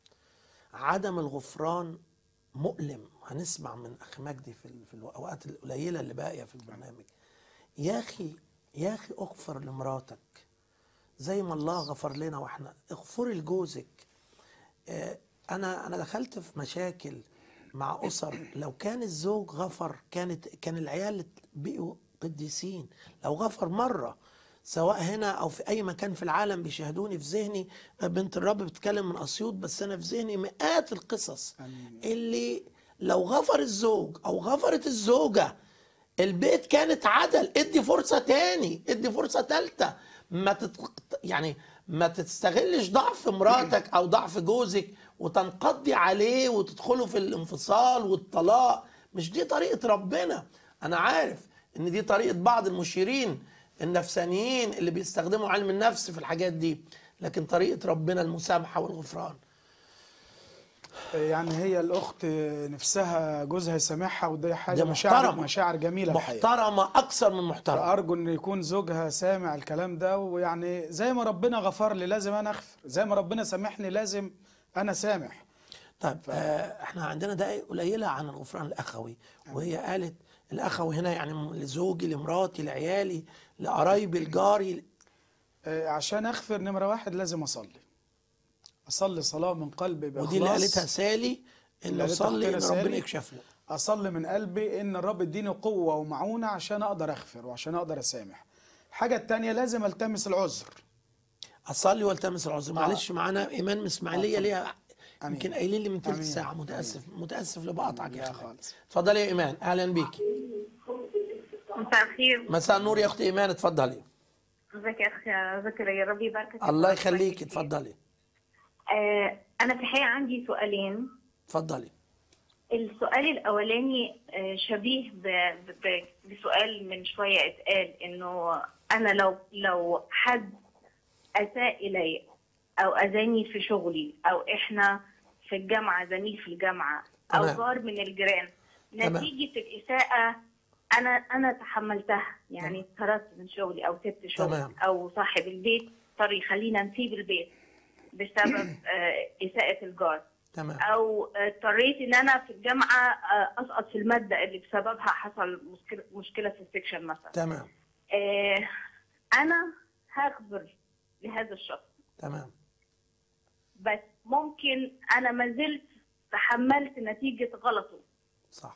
عدم الغفران مؤلم هنسمع من اخ مجدي في ال- في الاوقات القليله اللي باقيه في البرنامج يا اخي يا اخي اغفر لمراتك زي ما الله غفر لنا واحنا اغفري لجوزك آه، انا انا دخلت في مشاكل مع اسر لو كان الزوج غفر كانت كان العيال بقوا قديسين لو غفر مره سواء هنا او في اي مكان في العالم بيشاهدوني في ذهني بنت الرب بتتكلم من اسيوط بس انا في ذهني مئات القصص آمين. اللي لو غفر الزوج او غفرت الزوجه البيت كانت عدل ادي فرصه تاني ادي فرصه تالته ما تت... يعني ما تستغلش ضعف مراتك او ضعف جوزك وتنقضي عليه وتدخلوا في الانفصال والطلاق مش دي طريقة ربنا انا عارف ان دي طريقة بعض المشيرين النفسانيين اللي بيستخدموا علم النفس في الحاجات دي لكن طريقة ربنا المسامحة والغفران يعني هي الاخت نفسها جوزها يسامحها ودي حاجه ده مشاعر محترمة. مشاعر جميله الحقيقه محترمة اكثر من محترمة فارجو ان يكون زوجها سامع الكلام ده ويعني زي ما ربنا غفر لي لازم انا اغفر زي ما ربنا سامحني لازم انا سامح طيب آه احنا عندنا دقائق قليلة عن الغفران الأخوي وهي قالت الأخوي هنا يعني لزوجي لمراتي لعيالي لقرايبي لجاري آه، عشان اغفر نمره واحد لازم اصلي اصلي صلاه من قلبي باخلاص ودي اللي قالتها سالي اللي انه قالتها صلي ان أختنا ربنا سالي. يكشف له اصلي من قلبي ان الرب يديني قوه ومعونه عشان اقدر اغفر وعشان اقدر اسامح الحاجه التانية لازم التمس العذر اصلي والتمس العذر معلش معانا ايمان من اسماعيليه ليها آمين. يمكن قايلين لي من آمين. ثلث ساعه متاسف متاسف لبقطعك يا لا اخي خالص. اتفضلي يا ايمان اهلا بيكي مساء الخير مساء النور يا اختي ايمان اتفضلي ازيك يا اخي زكريا ربي يباركك الله يخليكي اتفضلي آه انا في الحقيقه عندي سؤالين اتفضلي السؤال الاولاني آه، شبيه ب- ب- بسؤال من شويه اتقال انه انا لو لو حد اساء الي او اذاني في شغلي او احنا في الجامعه زميل في الجامعه او تمام. جار من الجيران تمام. نتيجه الاساءه انا انا تحملتها يعني اتطردت من شغلي او سبت شغلي تمام. او صاحب البيت اضطر يخلينا نسيب البيت بسبب آه، اساءه الجار تمام او اضطريت ان انا في الجامعه آه، اسقط في الماده اللي بسببها حصل مشكله مشكله في السكشن مثلا تمام آه، انا هغفر لهذا الشخص تمام بس ممكن انا ما زلت تحملت نتيجه غلطه صح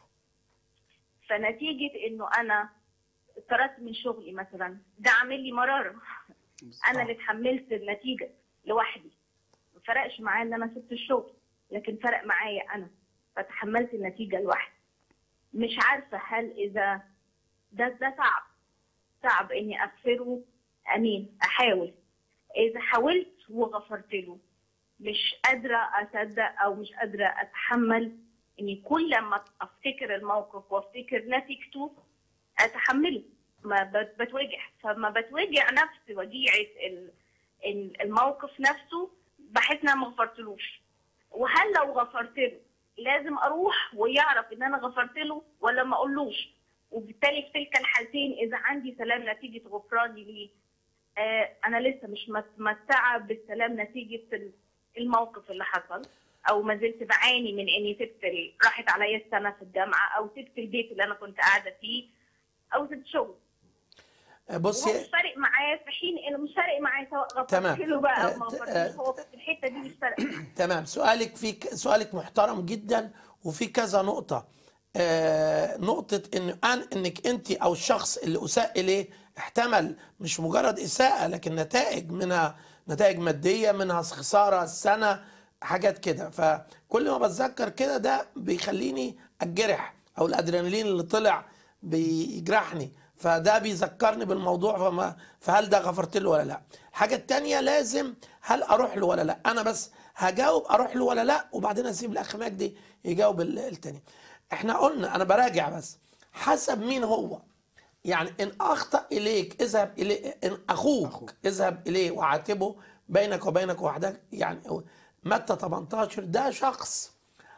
فنتيجه انه انا اتطردت من شغلي مثلا ده عامل لي مراره انا اللي اتحملت النتيجه لوحدي ما فرقش معايا ان انا سبت الشغل لكن فرق معايا انا فتحملت النتيجه لوحدي مش عارفه هل اذا ده ده صعب صعب اني اغفره امين احاول اذا حاولت وغفرت له مش قادره اصدق او مش قادره اتحمل اني كل ما افتكر الموقف وافتكر نتيجته اتحمله ما بت- بتوجع فما بتوجع نفس وجيعه ال- ال- الموقف نفسه بحس ان انا ما غفرتلوش وهل لو غفرت له لازم اروح ويعرف ان انا غفرت له ولا ما اقولوش وبالتالي في تلك الحالتين اذا عندي سلام نتيجه غفراني ليه آه انا لسه مش متمتعه بالسلام نتيجه ال- الموقف اللي حصل او ما زلت بعاني من اني سبت ال- راحت عليا السنه في الجامعه او سبت البيت اللي انا كنت قاعده فيه او سبت شغل آه، وهو بصي مش فارق معايا في حين انه مش فارق معايا سواء غفرت تمام. له بقى آه، او ما ت- غفرتلوش آه، هو في الحته دي مش فارقه تمام سؤالك في ك- سؤالك محترم جدا وفي كذا نقطة آه نقطة إن أن إنك أنت أو الشخص اللي أساء إليه احتمل مش مجرد إساءة لكن نتائج منها نتائج مادية منها خسارة السنة حاجات كده فكل ما بتذكر كده ده بيخليني أتجرح أو الأدرينالين اللي طلع بيجرحني فده بيذكرني بالموضوع فما فهل ده غفرت له ولا لا الحاجة التانية لازم هل أروح له ولا لا أنا بس هجاوب أروح له ولا لا وبعدين أسيب الأخ مجدي يجاوب ال- التاني احنا قلنا أنا براجع بس حسب مين هو يعني إن أخطأ إليك اذهب إليه إن أخوك, أخوك. اذهب إليه وعاتبه بينك وبينك وحدك يعني متى 18 ده شخص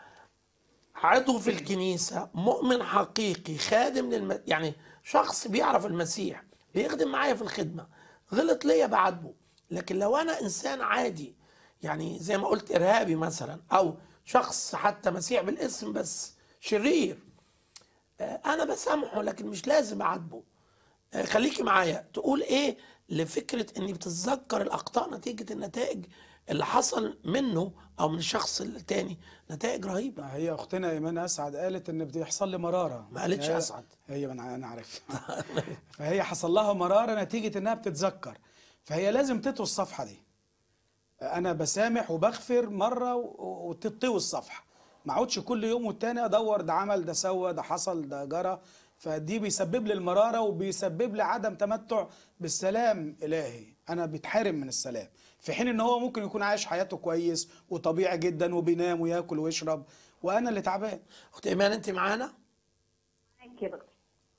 عضو في الكنيسة مؤمن حقيقي خادم للم... يعني شخص بيعرف المسيح بيخدم معايا في الخدمة غلط ليا بعاتبه لكن لو أنا إنسان عادي يعني زي ما قلت إرهابي مثلا أو شخص حتى مسيح بالاسم بس شرير آه، أنا بسامحه لكن مش لازم أعاتبه آه، خليكي معايا تقول إيه لفكرة إني بتتذكر الأخطاء نتيجة النتائج اللي حصل منه أو من الشخص التاني نتائج رهيبة هي اختنا ايمان اسعد قالت ان بيحصل لي مراره ما قالتش هي- أسعد. هي من انا عارف فهي حصل لها مراره نتيجه انها بتتذكر فهي لازم تطوي الصفحه دي انا بسامح وبغفر مره و- وتطوي الصفحه ما اقعدش كل يوم والتاني ادور ده عمل ده سوى ده حصل ده جرى فدي بيسبب لي المراره وبيسبب لي عدم تمتع بالسلام الهي انا بيتحرم من السلام في حين ان هو ممكن يكون عايش حياته كويس وطبيعي جدا وبينام وياكل ويشرب وانا اللي تعبان اخت ايمان انت معانا معاك يا دكتور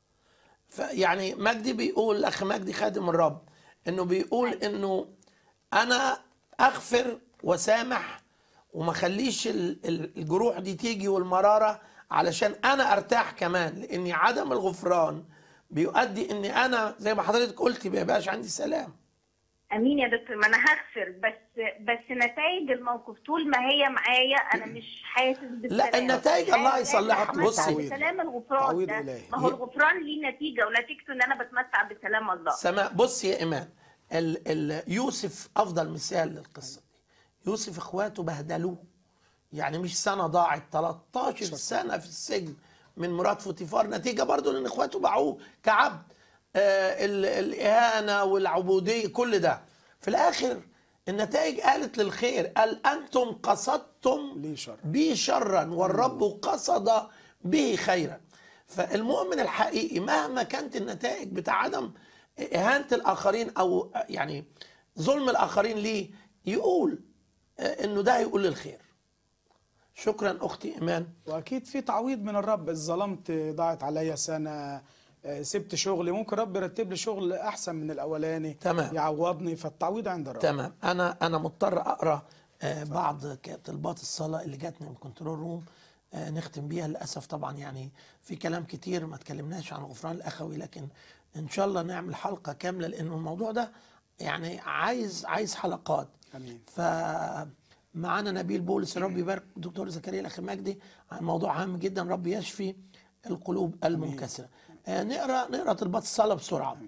يعني مجدي بيقول الاخ مجدي خادم الرب انه بيقول انه انا اغفر وسامح وما خليش ال- ال- الجروح دي تيجي والمراره علشان انا ارتاح كمان لاني عدم الغفران بيؤدي اني انا زي ما حضرتك قلتي ما يبقاش عندي سلام امين يا دكتور ما انا هغفر بس بس نتائج الموقف طول ما هي معايا انا مش حاسس بالسلام لا، النتائج الله حاسس يصلحها. بتمتع بصي. بسلام الغفران تعويض ده إلهي. ما هو الغفران ليه نتيجه ونتيجته ان انا بتمتع بسلام الله سماء بص يا ايمان ال ال يوسف افضل مثال للقصه دي يوسف اخواته بهدلوه يعني مش سنه ضاعت 13 سنه في السجن من مرات فوتيفار نتيجه برضو لان اخواته باعوه كعبد آه ال الاهانه والعبوديه كل ده في الاخر النتائج قالت للخير قال انتم قصدتم لي شر. بي شرا والرب قصد به خيرا فالمؤمن الحقيقي مهما كانت النتائج بتاع عدم إهانة الآخرين أو يعني ظلم الآخرين ليه يقول آه، إنه ده هيقول للخير شكرا أختي إيمان واكيد في تعويض من الرب ظلمت ضاعت عليا سنه آه، سبت شغلي ممكن رب يرتب لي شغل احسن من الاولاني تمام. يعوضني فالتعويض عند الرب تمام أنا أنا مضطر أقرأ آه، بعض ك- طلبات الصلاة اللي جاتني من كنترول روم آه، نختم بيها للأسف طبعا يعني في كلام كتير ما اتكلمناش عن الغفران الأخوي لكن إن شاء الله نعمل حلقة كاملة لأنه الموضوع ده يعني عايز عايز حلقات امين فمعانا نبيل بولس رب يبارك دكتور زكريا الاخ مجدي عن موضوع هام جدا رب يشفي القلوب المنكسره آه نقرا نقرا طلبات الصلاه بسرعه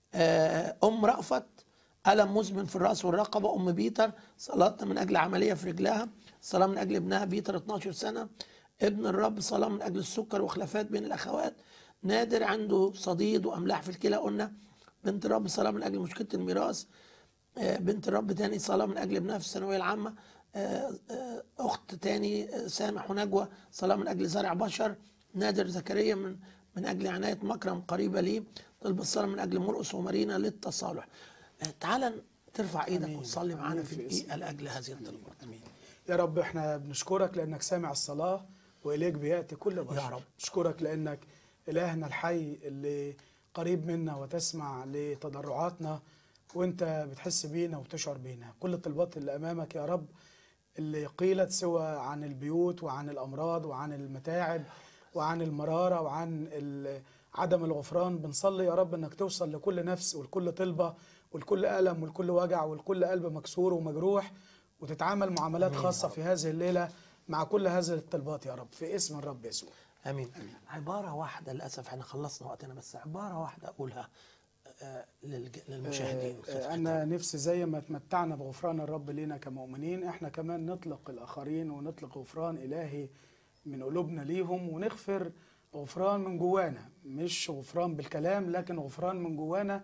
آه ام رأفت ألم مزمن في الرأس والرقبة أم بيتر صلاتنا من أجل عملية في رجلها صلاة من أجل ابنها بيتر 12 سنة ابن الرب صلاة من أجل السكر وخلافات بين الأخوات نادر عنده صديد وأملاح في الكلى قلنا بنت الرب صلاة من أجل مشكلة الميراث آه، بنت الرب تاني صلاة من أجل ابنها في الثانوية العامة آه، آه، أخت تاني آه، سامح ونجوى صلاة من أجل زرع بشر نادر زكريا من من أجل عناية مكرم قريبة ليه طلب الصلاة من أجل مرقس ومارينا للتصالح آه، تعال ترفع ايدك وتصلي معانا آمين في في دقيقة لأجل هذه الطلبات امين يا رب احنا بنشكرك لانك سامع الصلاه واليك بياتي كل بشر يا رب. نشكرك لانك الهنا الحي اللي قريب منا وتسمع لتضرعاتنا وانت بتحس بينا وبتشعر بينا كل الطلبات اللي امامك يا رب اللي قيلت سوى عن البيوت وعن الامراض وعن المتاعب وعن المراره وعن ال- عدم الغفران بنصلي يا رب انك توصل لكل نفس ولكل طلبه ولكل الم ولكل وجع ولكل قلب مكسور ومجروح وتتعامل معاملات خاصه في هذه الليله مع كل هذه الطلبات يا رب في اسم الرب يسوع امين عباره واحده للاسف احنا خلصنا وقتنا بس عباره واحده اقولها آه، للج- للمشاهدين آه، آه، انا نفسي زي ما تمتعنا بغفران الرب لينا كمؤمنين احنا كمان نطلق الاخرين ونطلق غفران الهي من قلوبنا ليهم ونغفر غفران من جوانا مش غفران بالكلام لكن غفران من جوانا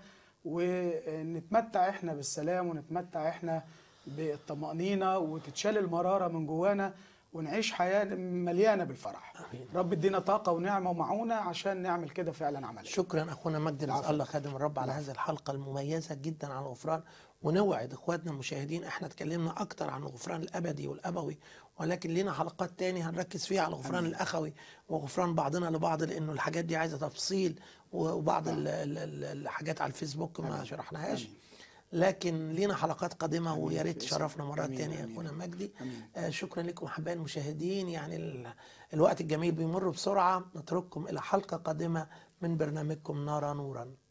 ونتمتع احنا بالسلام ونتمتع احنا بالطمأنينة وتتشال المرارة من جوانا ونعيش حياة مليانة بالفرح رب ادينا طاقة ونعمة ومعونة عشان نعمل كده فعلا عمليا شكرا اخونا مجدي رزق الله خادم الرب على هذه الحلقه المميزه جدا عن الغفران ونوعد اخواتنا المشاهدين احنا اتكلمنا اكتر عن الغفران الابدي والابوي ولكن لينا حلقات تاني هنركز فيها على الغفران الاخوي وغفران بعضنا لبعض لانه الحاجات دي عايزه تفصيل وبعض ال- ال- ال- الحاجات على الفيسبوك ما شرحناهاش لكن لينا حلقات قادمه ويا ريت تشرفنا مرات آمين، تانية يا آمين. اخونا مجدي آمين. آه شكرا لكم احبائي المشاهدين يعني ال- الوقت الجميل بيمر بسرعه نترككم الى حلقه قادمه من برنامجكم نارا نورا